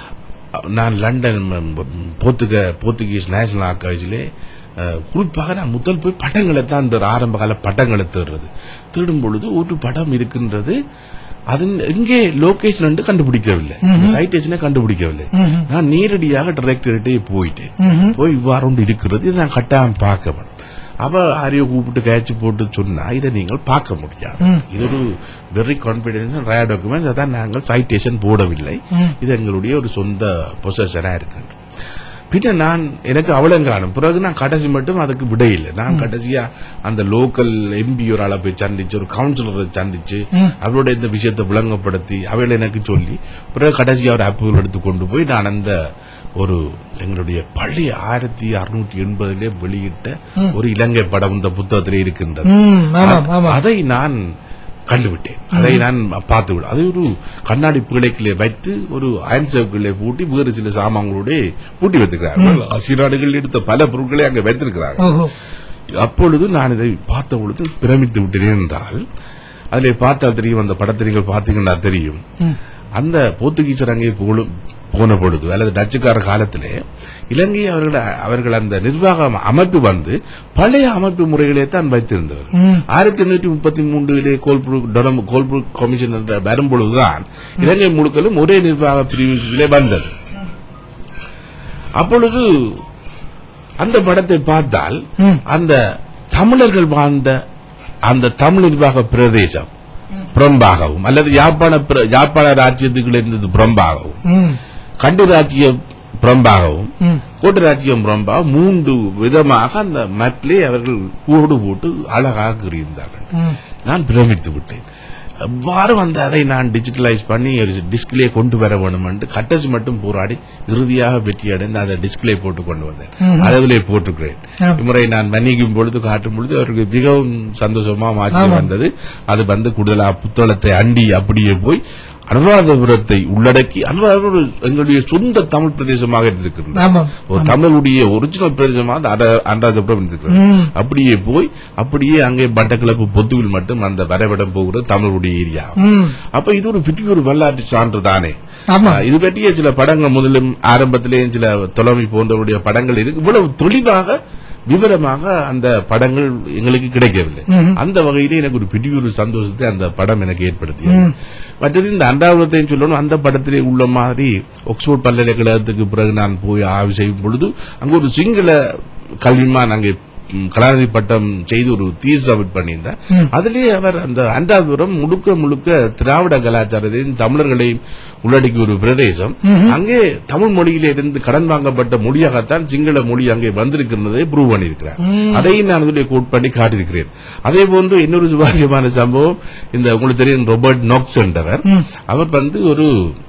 நான் லண்டன் ம், போர்த்துக போர்த்துகீஸ் நேஷனல் ஆர்கைவ்ஸிலே அஹ், குறிப்பாக நான் முதல் போய் படங்களை தான் இந்த ஆரம்ப கால படங்களை தேடுறது தேடும் பொழுது ஒரு படம் இருக்கின்றது அது எங்கே லொகேஷன் என்று கண்டுபிடிக்கவில்லை சைட்டேஷனை கண்டுபிடிக்கவில்லை
ம்ஹும்.
நான் நேரடியாக டைரக்டர்கிட்டே போயிட்டேன்
ம்ஹும்.
போய் இவ்வாறு ஒன்று இருக்கிறது இதை நான் கட்டாயம் பார்க்க வேணும் அவ ஆரியோ கூப்பிட்டு கேட்சி போட்டு சொன்னா இதை நீங்கள் பார்க்க முடியாது
ம்.
இது ஒரு வெரி கான்பிடன்ஸ் ரேர் டாக்குமெண்ட் அதான் நாங்கள் சைட்டேஷன் போடவில்லை
ம்.
இது எங்களுடைய ஒரு சொந்த பொசஷனா இருக்கு பின்ன நான் எனக்கு அவ்வளவு காணும் பிறகு நான் கடைசி மட்டும் அதுக்கு விடையில்லை நான் கடைசியா அந்த லோக்கல் எம்பி ஒரு ஆளை போய் சந்திச்சு ஒரு கவுன்சிலரை சந்திச்சு
ம்.
அவரோட இந்த விஷயத்தை விளங்கப்படுத்தி அவளை எனக்கு சொல்லி பிறகு கடைசியா ஒரு அப்ரூவல் எடுத்து கொண்டு போய் நான் அந்த ஒரு எங்களுடைய பழைய ஆயிரத்தி அறுநூற்றி எண்பதுல வெளியிட்ட ஒரு இலங்கை படம் இந்த புத்தகத்திலே இருக்கின்றது
ம், ஆமாம் ஆமாம்
அதை நான் கண்டுவிட்டேன் அதை நான் பார்த்து விட அது ஒரு கண்ணாடி பிழைக்கிலே வைத்து ஒரு அயன் சேவுக்குள்ளே பூட்டி வேறு சில சாமான்களோட பூட்டி வைத்திருக்கிறார்கள் ஆசிய நாடுகளில் எடுத்த பல பொருட்களை அங்கே வைத்திருக்கிறார்கள்
ஓஹோ
அப்பொழுது நான் இதை பார்த்த பொழுது பிரமித்து விட்டேன் என்றால் அதிலே பார்த்தால் தெரியும் அந்த படத்தை நீங்கள் பார்த்தீங்கன்னா தெரியும்
ம்.
அந்த போர்த்துகீசர் அங்கே புகழும் போன பொழுது அல்லது டச்சுக்கார காலத்திலே இலங்கை அவர்கள் அவர்கள் அந்த நிர்வாக அமைப்பு வந்து பழைய அமைப்பு முறைகளே தான் வைத்திருந்தவர்
ம்.
ஆயிரத்தி எண்ணூற்றி முப்பத்தி மூன்றிலே கோல்புரூக் டொலம் கோல்புரூக் கமிஷன் என்ற வரும்பொழுதுதான் இலங்கை முழுக்களும் ஒரே நிர்வாக பிரிவுகளே வந்தது அப்பொழுது அந்த படத்தை பார்த்தால்
ம்.
அந்த தமிழர்கள் வாழ்ந்த அந்த தமிழ் நிர்வாக பிரதேசம் புறம்பாகவும் அல்லது யாழ்ப்பாண பிர- யாழ்ப்பாண ராஜ்யத்துக்குள்ள இருந்தது புறம்பாகவும்
ம்,
கண்டு ராஜ்யம் புறம்பாகவும்
ம்.
கோட்டு ராஜ்யம் புறம்பாக மூன்று விதமாக அந்த மட்டிலே அவர்கள் கூடு போட்டு அழகாக கீறியிருந்தார்கள்
ம்.
நான் பிரமித்து விட்டேன் எவ்வாறு வந்து அதை நான் டிஜிட்டலைஸ் பண்ணி ஒரு டிஸ்கிலே கொண்டு வர வேண்டும் என்று கட்டஸ் மட்டும் போராடி இறுதியாக வெற்றி அடைந்து அதை டிஸ்கிலே போட்டு கொண்டு வந்தேன்
ம்ஹும்.
அளவிலே போட்டுக்கிறேன்
ஆ.
இம்முறை நான் மன்னிக்கும் பொழுது காட்டும் பொழுது அவருக்கு மிகவும் சந்தோஷமா மாற்றி
ஆமாம்.
வந்தது அது வந்து கூடுதலா புத்தளத்தை அண்டி அப்படியே போய் அனுராதபுரத்தை உள்ளடக்கி அனுராதபுரம் எங்களுடைய சொந்த தமிழ் பிரதேசமாக இருந்திருக்கிறது
ஆமாம்
ஒரு தமிழுடைய ஒரிஜினல் பிரதேசமாக அட- அனுராதபுரம் இருந்திருக்கிறது
ம்.
அப்படியே போய் அப்படியே அங்கே பட்டக்கிளப்பு பொத்துவில் மட்டும் அந்த வரைபடம் போகிறது தமிழுடைய ஏரியா
ம்.
அப்ப இது ஒரு பெரிய ஒரு வரலாற்று சான்று தானே
ஆமா
ஆஹ் இது பற்றிய சில படங்கள் முதலும் ஆரம்பத்திலே சில தொலைமை போன்றவருடைய படங்கள் இருக்கு இவ்வளவு தெளிவாக விவரமாக அந்த படங்கள் எங்களுக்கு கிடைக்கவில்லை
ம்ஹும்.
அந்த வகையிலே எனக்கு ஒரு பெரிய ஒரு சந்தோஷத்தை அந்த படம் எனக்கு ஏற்படுத்தியது
ம்.
மற்றது இந்த அண்டாவரத்தையும் சொல்லணும் அந்த படத்திலே உள்ள மாதிரி ஒக்ஸ்போர்ட் பல்கலைக்கழகத்துக்கு பிறகு நான் போய் ஆய்வு செய்யும் பொழுது அங்க ஒரு சிங்கள கல்விமான் அங்கே ம், கலாநிதி பட்டம் செய்து ஒரு தீஸ் சப்மிட் பண்ணியிருந்தார்
ம்.
அதிலே அவர் அந்த அண்டாபுரம் முழுக்க முழுக்க திராவிட கலாச்சாரத்தையும் தமிழர்களையும் உள்ளடக்கிய ஒரு பிரதேசம் அங்கே தமிழ் மொழியில இருந்து கடன் வாங்கப்பட்ட மொழியாகத்தான் சிங்கள மொழி அங்கே வந்திருக்கிறதை ப்ரூவ் பண்ணியிருக்கிறார் அதையும் நான் அதிலே கோட் பண்ணி காட்டியிருக்கிறேன் அதே போன்று இன்னொரு சுவாரஸ்யமான சம்பவம் இந்த உங்களுக்கு தெரியும் ராபர்ட் நாக்ஸ் என்றவர் அவர் வந்து ஒரு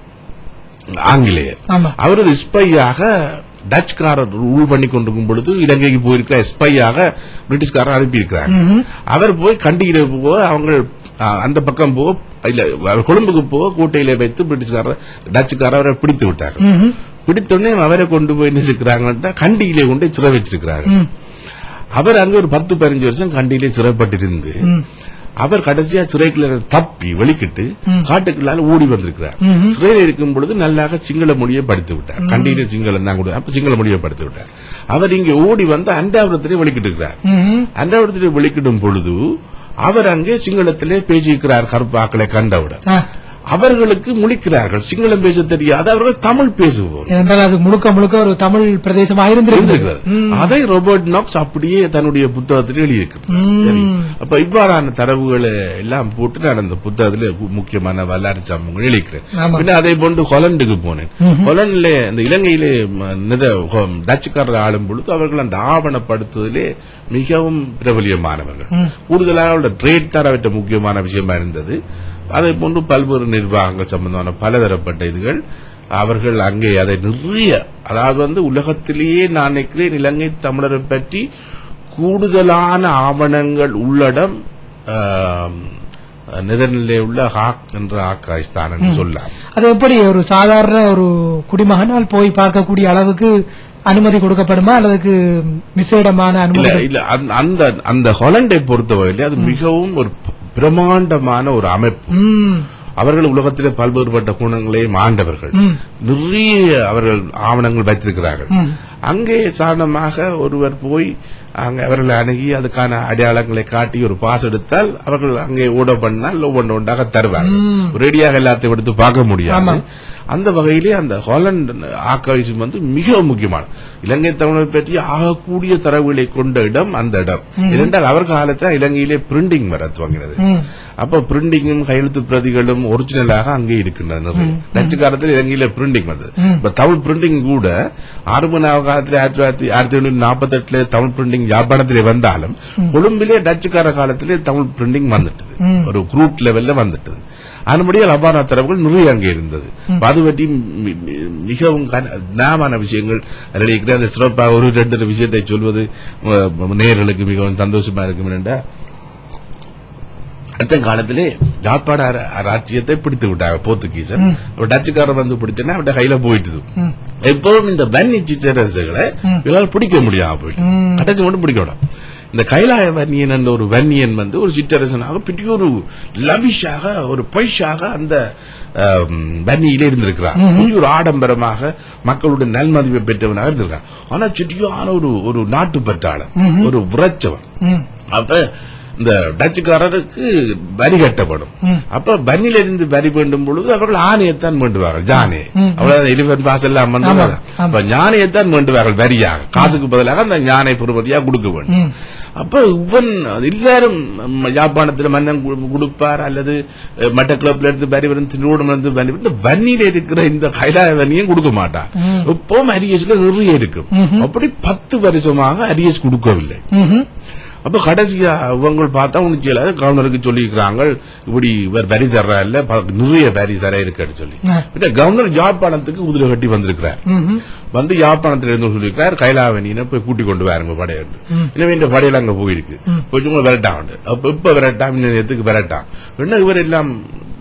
ஆங்கிலேயர்
ஆமா
அவர் ஒரு ஸ்பையாக டச்சுக்காரர் ரூல் பண்ணி கொண்டிருக்கும் பொழுது இலங்கைக்கு போயிருக்கிற ஸ்பையாக பிரிட்டிஷ்காரர் அனுப்பியிருக்கிறார்
ம்ஹும்.
அவர் போய் கண்டிகிற போக அவங்க ஆ, அந்த பக்கம் போக இல்ல அவர் கொழும்புக்கு போக கோட்டையில வைத்து பிரிட்டிஷ்காரர் டச்சுக்காரர் அவரை பிடித்து விட்டார்
ம்ஹும்.
பிடித்தோடனே அவரை கொண்டு போய் நினைச்சுக்கிறாங்கன்ட்டு கண்டியிலே கொண்டு போய் சிறை வச்சிருக்கிறாங்க
ம்.
அவர் அங்க ஒரு பத்து பதினஞ்சு வருஷம் கண்டியிலே சிறைப்பட்டிருந்து
ம்.
அவர் கடைசியா சிறைக்குள்ள தப்பி வெளிக்கிட்டு காட்டுக்குள்ளால ஓடி வந்திருக்கிறார்
ம்ஹும்.
சிறையில் இருக்கும் பொழுது நல்லாக சிங்கள மொழியை படித்து விட்டார் கண்டியில சிங்களம் தான் கூட அப்ப சிங்கள மொழியை படித்து விட்டார் அவர் இங்க ஓடி வந்து அண்டாபுரத்திலே வெளிக்கிட்டு இருக்கிறார்
ம்ஹும்.
அண்டாபுரத்திலே வெளிக்கிடும் பொழுது அவர் அங்கே சிங்களத்திலே பேசியிருக்கிறார் கருப்பாக்களை கண்டவுடன்
ஆ.
அவர்களுக்கு முழிக்கிறார்கள் சிங்களம் பேச தெரியாது அவர்கள் தமிழ் பேசுவோம்
ஏனென்றால் அது முழுக்க முழுக்க ஒரு தமிழ் பிரதேசமாக இருந்திருக்கிறது
இருந்திருக்கிறது. அதை ரோபர்ட் நாக்ஸ் அப்படியே தன்னுடைய புத்தகத்தில் எழுதியிருக்கிறார்
ம்.
சரி அப்ப இவ்வாறான தரவுகளை எல்லாம் போட்டு நான் அந்த புத்தகத்துல மு- முக்கியமான வரலாறு சம்பவங்கள் எழுதிக்கிறேன்
ஆமா.
பின்ன அதே போன்று ஹொலண்டுக்கு போனேன் ஹொலண்டிலே இந்த இலங்கையிலே ம, நித- ஹொ- டச்சுக்காரர் ஆளும் பொழுது அவர்கள் அந்த ஆவணப்படுத்துவதிலே மிகவும் பிரபலியமானவர்கள் கூடுதலாக அவருடைய ட்ரேட் தரவிட்ட முக்கியமான விஷயமா இருந்தது அதே போன்று பல்வேறு நிர்வாகங்கள் சம்பந்தமான பலதரப்பட்ட இதுகள் அவர்கள் அங்கே அதை நிறைய அதாவது வந்து உலகத்திலேயே நான் நினைக்கிறேன் இலங்கை தமிழரை பற்றி கூடுதலான ஆவணங்கள் உள்ளடம் நெதர்லாந்திலே உள்ள ஹாக் என்ற ஆக்காய்ஸ்தான் என்று சொல்லலாம்
அது எப்படி ஒரு சாதாரண ஒரு குடிமகனால் போய் பார்க்கக்கூடிய அளவுக்கு அனுமதி கொடுக்கப்படுமா அல்லதுக்கு விசேடமான
இல்ல
அனுமதி
இல்ல அந்த- அந்த அந்த ஹொலண்டை பொறுத்தவரையிலே அது மிகவும் ஒரு ப- பிரமாண்டமான ஒரு அமைப்பு
ம்,
அவர்கள் உலகத்திலே பல்வேறுபட்ட குணங்களையும் ஆண்டவர்கள்
ம்,
நிறைய அவர்கள் ஆவணங்கள் வைத்திருக்கிறார்கள்
ம்.
அங்கே சாதாரணமாக ஒருவர் போய் அங்கே அவர்களை அணுகி அதுக்கான அடையாளங்களை காட்டி ஒரு பாஸ் எடுத்தால் அவர்கள் அங்கே ஓட பண்ணால் ஒவ்வொன்று ஒன்றாக தருவார்கள் ரெடியாக எல்லாத்தையும் எடுத்து பார்க்க முடியாது அந்த வகையிலே அந்த ஹாலண்ட் ஆக்காவிசம் வந்து மிக முக்கியமான இலங்கை தமிழர் பற்றி ஆகக்கூடிய தரவுகளை கொண்ட இடம் அந்த இடம் ஏனென்றால் அவர் காலத்தில் இலங்கையிலே பிரிண்டிங் வர துவங்கினது
ம்.
அப்ப பிரிண்டிங்கும் கையெழுத்து பிரதிகளும் ஒரிஜினலாக அங்கே இருக்கின்றன நிறைய. டச்சு காலத்தில் இலங்கையில பிரிண்டிங் வந்தது இப்ப தமிழ் பிரிண்டிங் கூட ஆரம்ப காலத்துல ஆயிரத்தி தொள்ளாயிரத்தி ஆயிரத்தி எண்ணூத்தி நாற்பத்தி எட்டுல தமிழ் பிரிண்டிங் யாழ்ப்பாணத்திலே வந்தாலும் கொழும்பிலே டச்சுக்கார காலத்திலே தமிழ் பிரிண்டிங் வந்துட்டது
ம்.
ஒரு குரூப் லெவல்ல வந்துட்டது அதன்படியால் அபான தரவுகள் நிறைய அங்கே இருந்தது அது பற்றி மி- மி- மிகவும் கன- ஞாபகமான விஷயங்கள் அதில் இருக்கிற அந்த சிறப்பாக ஒரு ரெண்டு விஷயத்தை சொல்வது அஹ், நேயர்களுக்கு மிகவும் சந்தோஷமா இருக்கும் என்றால் அடுத்த காலத்திலே ஜாப்பாட ராஜ்யத்தை பிடித்து விட்டாங்க போர்த்துகீசர் ஒரு டச்சுக்காரர் வந்து பிடிச்சேன்னா அவட கையில போயிட்டுது
ம்.
எப்பவும் இந்த வன்னி சிச்சரசுகளை இவங்களால பிடிக்க முடியாம போயிட்டு
ம்.
கடைசி மட்டும் பிடிக்க விடும் இந்த கைலாய வன்னியன் என்ற ஒரு வன்னியன் வந்து ஒரு சிற்றரசனாக பெரிய ஒரு லவிஷாக ஒரு பொய்ஷாக அந்த ஆம், வன்னியிலே இருந்திருக்கிறார் பெரிய ஒரு ஆடம்பரமாக மக்களுடைய நல்மதிப்பை பெற்றவனாக இருந்திருக்கான் ஆனா சிட்டியான ஒரு ஒரு நாட்டு பற்றாளன் ஒரு விரைச்சவன்
ம்.
அப்ப இந்த டச்சுக்காரருக்கு வரி கட்டப்படும் அப்ப பன்னில இருந்து வரி வேண்டும் பொழுது அவர்கள் ஆணையத்தான் வேண்டுவார்கள் ஜானே அவ்வளவு எலிபன் பாஸ் எல்லாம் வந்து
ஆமா,
அப்ப ஞானையத்தான் வேண்டுவார்கள் வரியாக காசுக்கு பதிலாக அந்த ஞானை பொறுமதியாக கொடுக்க வேண்டும்
ம்.
அப்ப இவன் எல்லாரும் ம், யாழ்ப்பாணத்துல மன்னன் கு- கொடுப்பார் அல்லது அஹ், மட்ட கிளப்ல இருந்து வரி வரும் திருவோடம் இருந்து வரி வரும். இந்த வன்னியில இருக்கிற இந்த கைலாய வன்னியும் கொடுக்க மாட்டான் எப்பவும் அரியஸ்ல நிறைய இருக்கும் அப்படி பத்து வருஷமாக அரியஸ் கொடுக்கவில்லை
ம்ஹும்.
அப்ப கடைசியா இவங்க பார்த்தா உனக்கு இயலாது கவர்னருக்கு சொல்லியிருக்கிறாங்க இப்படி இவர் வரி தர்றா இல்ல ப- நிறைய வரி தர இருக்குன்னு சொல்லி
ஆ.
பின்ன கவர்னர் யாழ்ப்பாணத்துக்கு குதிரை கட்டி வந்திருக்கிறார்
ம்ஹும்.
வந்து யாழ்ப்பாணத்துல இருந்து சொல்லியிருக்கார் கைலாவணியின போய் கூட்டிக் கொண்டு வாருங்க படையை எனவே இந்த படையில அங்க போயிருக்கு கொஞ்சம் விரட்டான் அப்ப இப்ப விரட்டாம் இன்னும் நேரத்துக்கு விரட்டான் என்ன இவர் எல்லாம்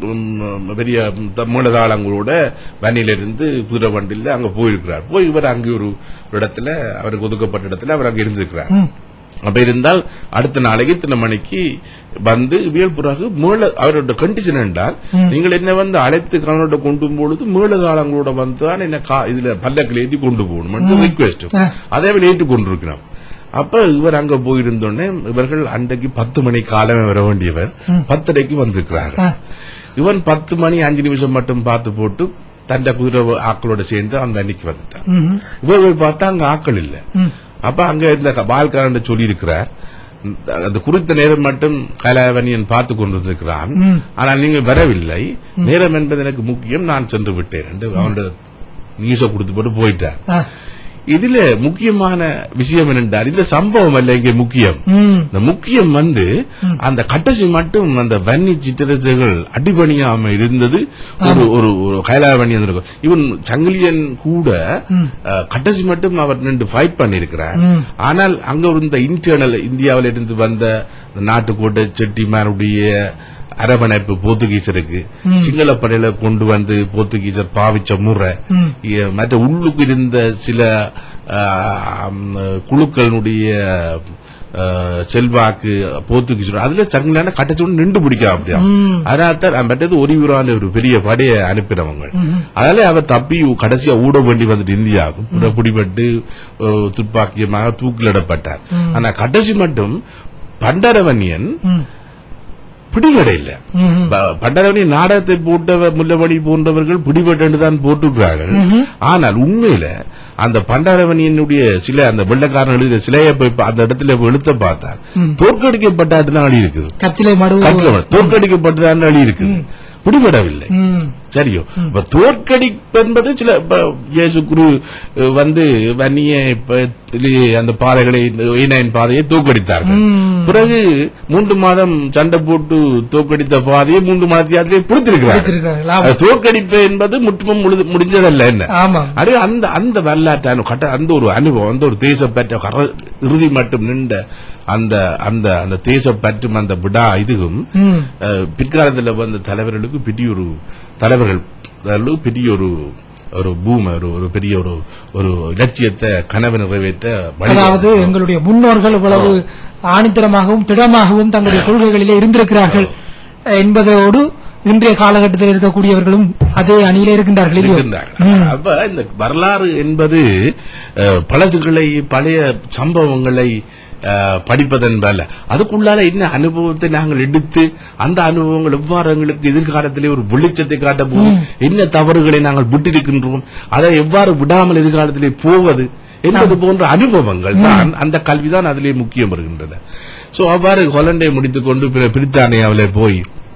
உம், பெரிய தமிழதாளங்களோட வண்டியில இருந்து குதிரை வண்டியில அங்க போயிருக்கிறார் போய் இவர் அங்கே ஒரு இடத்துல அவருக்கு ஒதுக்கப்பட்ட இடத்துல அவர் அங்க இருந்திருக்கிறார்
ம்.
அப்ப இருந்தால் அடுத்த நாளைக்கு இத்தனை மணிக்கு வந்து வியல் பிறகு மேல அவரோட கண்டிஷன் என்றால் நீங்கள் என்ன வந்து அழைத்து கணவனோட கொண்டு பொழுது மேலதாளங்களோட வந்து தான் என்ன கா- இதுல பல்லக்கில் ஏற்றி கொண்டு போகணும் ரிக்வெஸ்ட்
ஆ.
அதே வேலை ஏற்று கொண்டிருக்கிறோம் அப்ப இவர் அங்க போயிருந்தோடனே இவர்கள் அன்றைக்கு பத்து மணி காலமே வர வேண்டியவர் பத்தரைக்கு வந்திருக்கிறார்
ஆ.
இவன் பத்து மணி அஞ்சு நிமிஷம் மட்டும் பார்த்து போட்டு தண்ட குதிரை ஆக்களோட சேர்ந்து அந்த அன்னைக்கு வந்துட்டான்
ம்ஹும்.
இவர் போய் பார்த்தா அங்க ஆக்கள் இல்ல
ம்.
அப்ப அங்க இந்த பால்காரன் சொல்லி இருக்கிறார் அந்த குறித்த நேரம் மட்டும் கலாவணியன் பார்த்து கொண்டிருக்கிறான்
ம்.
ஆனால் நீங்கள் வரவில்லை நேரம் என்பது எனக்கு முக்கியம் நான் சென்று விட்டேன் என்று அவனோட நியூஸ கொடுத்து போட்டு போயிட்டார்
ஆ.
இதுல முக்கியமான விஷயம் என்னென்றால் இந்த சம்பவம் அல்ல இங்கே முக்கியம்
ம்.
இந்த முக்கியம் வந்து அந்த கட்டசி மட்டும் அந்த வன்னி சித்திரச்சைகள் அடிபணியாம இருந்தது ஒரு ஒரு ஒரு கைலாவணி இருக்கும் இவன் சங்கிலியன் கூட அஹ், கட்டசி மட்டும் அவர் நின்று ஃபைட் பண்ணிருக்கிறார்
ம்.
ஆனால் அங்க ஒரு இந்த இன்டர்னல் இந்தியாவில இருந்து வந்த இந்த நாட்டுக்கோட்டை செட்டிமாருடைய அரவணைப்பு போர்த்துகீசருக்கு சிங்கள படையில கொண்டு வந்து போர்த்துகீசர் பாவிச்ச முறை
ம்.
இ- மற்ற உள்ளுக்கு இருந்த சில ஆம், குழுக்களுடைய ஆ, செல்வாக்கு போர்த்துகீசர் அதுல சங்கிலான கட்டச்சோடு நின்று பிடிக்க அப்படியா
ம்.
அதனால தான் மற்றது ஒரு ஊரான ஒரு பெரிய படையை அனுப்பினவங்க அதனால அவர் தப்பி கடைசியா ஊட வேண்டி வந்துட்டு இந்தியாவுக்கு பிற பிடிபட்டு ஆ, துப்பாக்கியமாக தூக்கிலிடப்பட்டார் ஆனா கடைசி மட்டும் பண்டரவன்யன்
ம்.
பிடிபடையில
ம்ஹும்.
ப- பண்டரவனி நாடகத்தை போட்டவர் முல்லவழி போன்றவர்கள் பிடிபட்டு தான் போட்டுக்கிறார்கள் ஆனால் உண்மையில அந்த பண்டாரவணியனுடைய சில அந்த வெள்ளக்காரன் எழுதிய சிலையை போய் பா- அந்த இடத்துல போய் எழுத்த பார்த்தார் தோற்கடிக்கப்பட்டாதுன்னு அழி இருக்குது
கச்சிலை மடு
கற்றவன் தோற்கடிக்கப்பட்டதான்னு அழி இருக்குது பிடிபடவில்லை
ம்.
சரியோ இப்ப தோற்கடிப்பு என்பது சில இப்ப இயேசு குரு அஹ், வந்து வன்னிய இப்ப திலி- அந்த பாதைகளை ஈனாயின் பாதையை தோற்கடித்தார்கள்
ம்.
பிறகு மூன்று மாதம் சண்டை போட்டு தோற்கடித்த பாதையை மூன்று மாதத்திலே பிடித்திருக்கிறார்கள்
பிடித்திருக்கிறார்கள். ஆமா.
அது தோற்கடிப்பு என்பது முற்றுமும் முழுது- முடிஞ்சதல்ல என்ன
ஆமா
அது அந்த அந்த வரலாற்றான கட்ட அந்த ஒரு அனுபவம் அந்த ஒரு தேசப்பற்ற கர- இறுதி மட்டும் நின்ற அந்த அந்த அந்த தேசப்பற்றும் அந்த விடா இதுவும்
ம்.
அஹ், பிற்காலத்துல வந்த தலைவர்களுக்கு பெரிய ஒரு தலைவர்கள் அதாவது பெரிய ஒரு ஒரு பூம ஒரு ஒரு பெரிய ஒரு ஒரு இலட்சியத்தை கனவு நிறைவேற்ற வழி
அதாவது எங்களுடைய முன்னோர்கள் இவ்வளவு ஆணித்தரமாகவும் திடமாகவும் தங்களுடைய கொள்கைகளிலே இருந்திருக்கிறார்கள் என்பதோடு இன்றைய காலகட்டத்தில் இருக்கக்கூடியவர்களும் அதே அணியிலே இருக்கின்றார்கள் இல்லையோ?
இருக்கின்றார்கள். அப்ப இந்த வரலாறு என்பது அஹ், பழசுகளை பழைய சம்பவங்களை அஹ், படிப்பதென்பல்ல அதுக்குள்ளால என்ன அனுபவத்தை நாங்கள் எடுத்து அந்த அனுபவங்கள் எவ்வாறு எங்களுக்கு எதிர்காலத்திலே ஒரு வெளிச்சத்தை காட்ட போகும் என்ன தவறுகளை நாங்கள் விட்டிருக்கின்றோம் அதை எவ்வாறு விடாமல் எதிர்காலத்திலே போவது என்பது போன்ற அனுபவங்கள் தான் அந்த கல்விதான் அதிலே முக்கியம் வருகின்றன சோ அவ்வாறு ஹொலண்டை முடித்துக்கொண்டு பிற- பிரித்தானியாவிலே போய்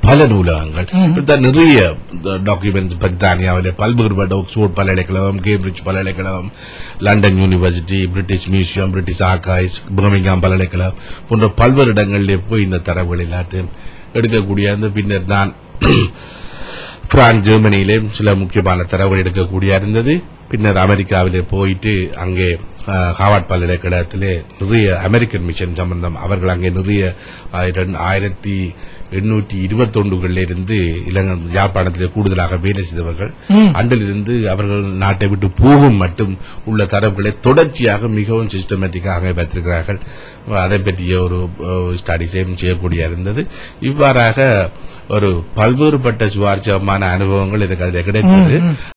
பல நூலகங்கள் இப்படித்தான் நிறைய டாக்குமெண்ட்ஸ் பிரித்தானியாவிலே பல்வேறுபட்ட ஆக்ஸ்போர்ட் பல்கலைக்கழகம் கேம்பிரிட்ஜ் பல்கலைக்கழகம் London university British museum British archives Birmingham பல்கலைக்கழகம் போன்ற பல்வேறு இடங்களிலே போய் இந்த தரவுகள் எல்லாத்தையும் எடுக்கக்கூடிய அந்த பின்னர் நான் பிரான்ஸ் ஜெர்மனியிலே சில முக்கியமான தரவுகள் எடுக்கக்கூடிய இருந்தது பின்னர் அமெரிக்காவிலே போயிட்டு அங்கே அஹ், ஹார்வர்ட் பல்கலைக்கழகத்திலே நிறைய அமெரிக்கன் மிஷன் சம்பந்தம் அவர்கள் அங்கே நிறைய ஆயிரம்- ஆயிரத்தி எண்ணூற்றி இருபத்தொண்டுகளில் இருந்து இலங்கை யாழ்ப்பாணத்திலே கூடுதலாக வேலை செய்தவர்கள் அன்றிலிருந்து அவர்கள் நாட்டை விட்டு போகும் மட்டும் உள்ள தரவுகளை தொடர்ச்சியாக மிகவும் சிஸ்டமேட்டிக்காக வைத்திருக்கிறார்கள் அதை பற்றிய ஒரு ஸ்டடிஸையும் செய்யக்கூடிய இருந்தது இவ்வாறாக ஒரு பல்வேறுபட்ட சுவாரஸ்யமான அனுபவங்கள் எனக்கு அதில் கிடைத்தது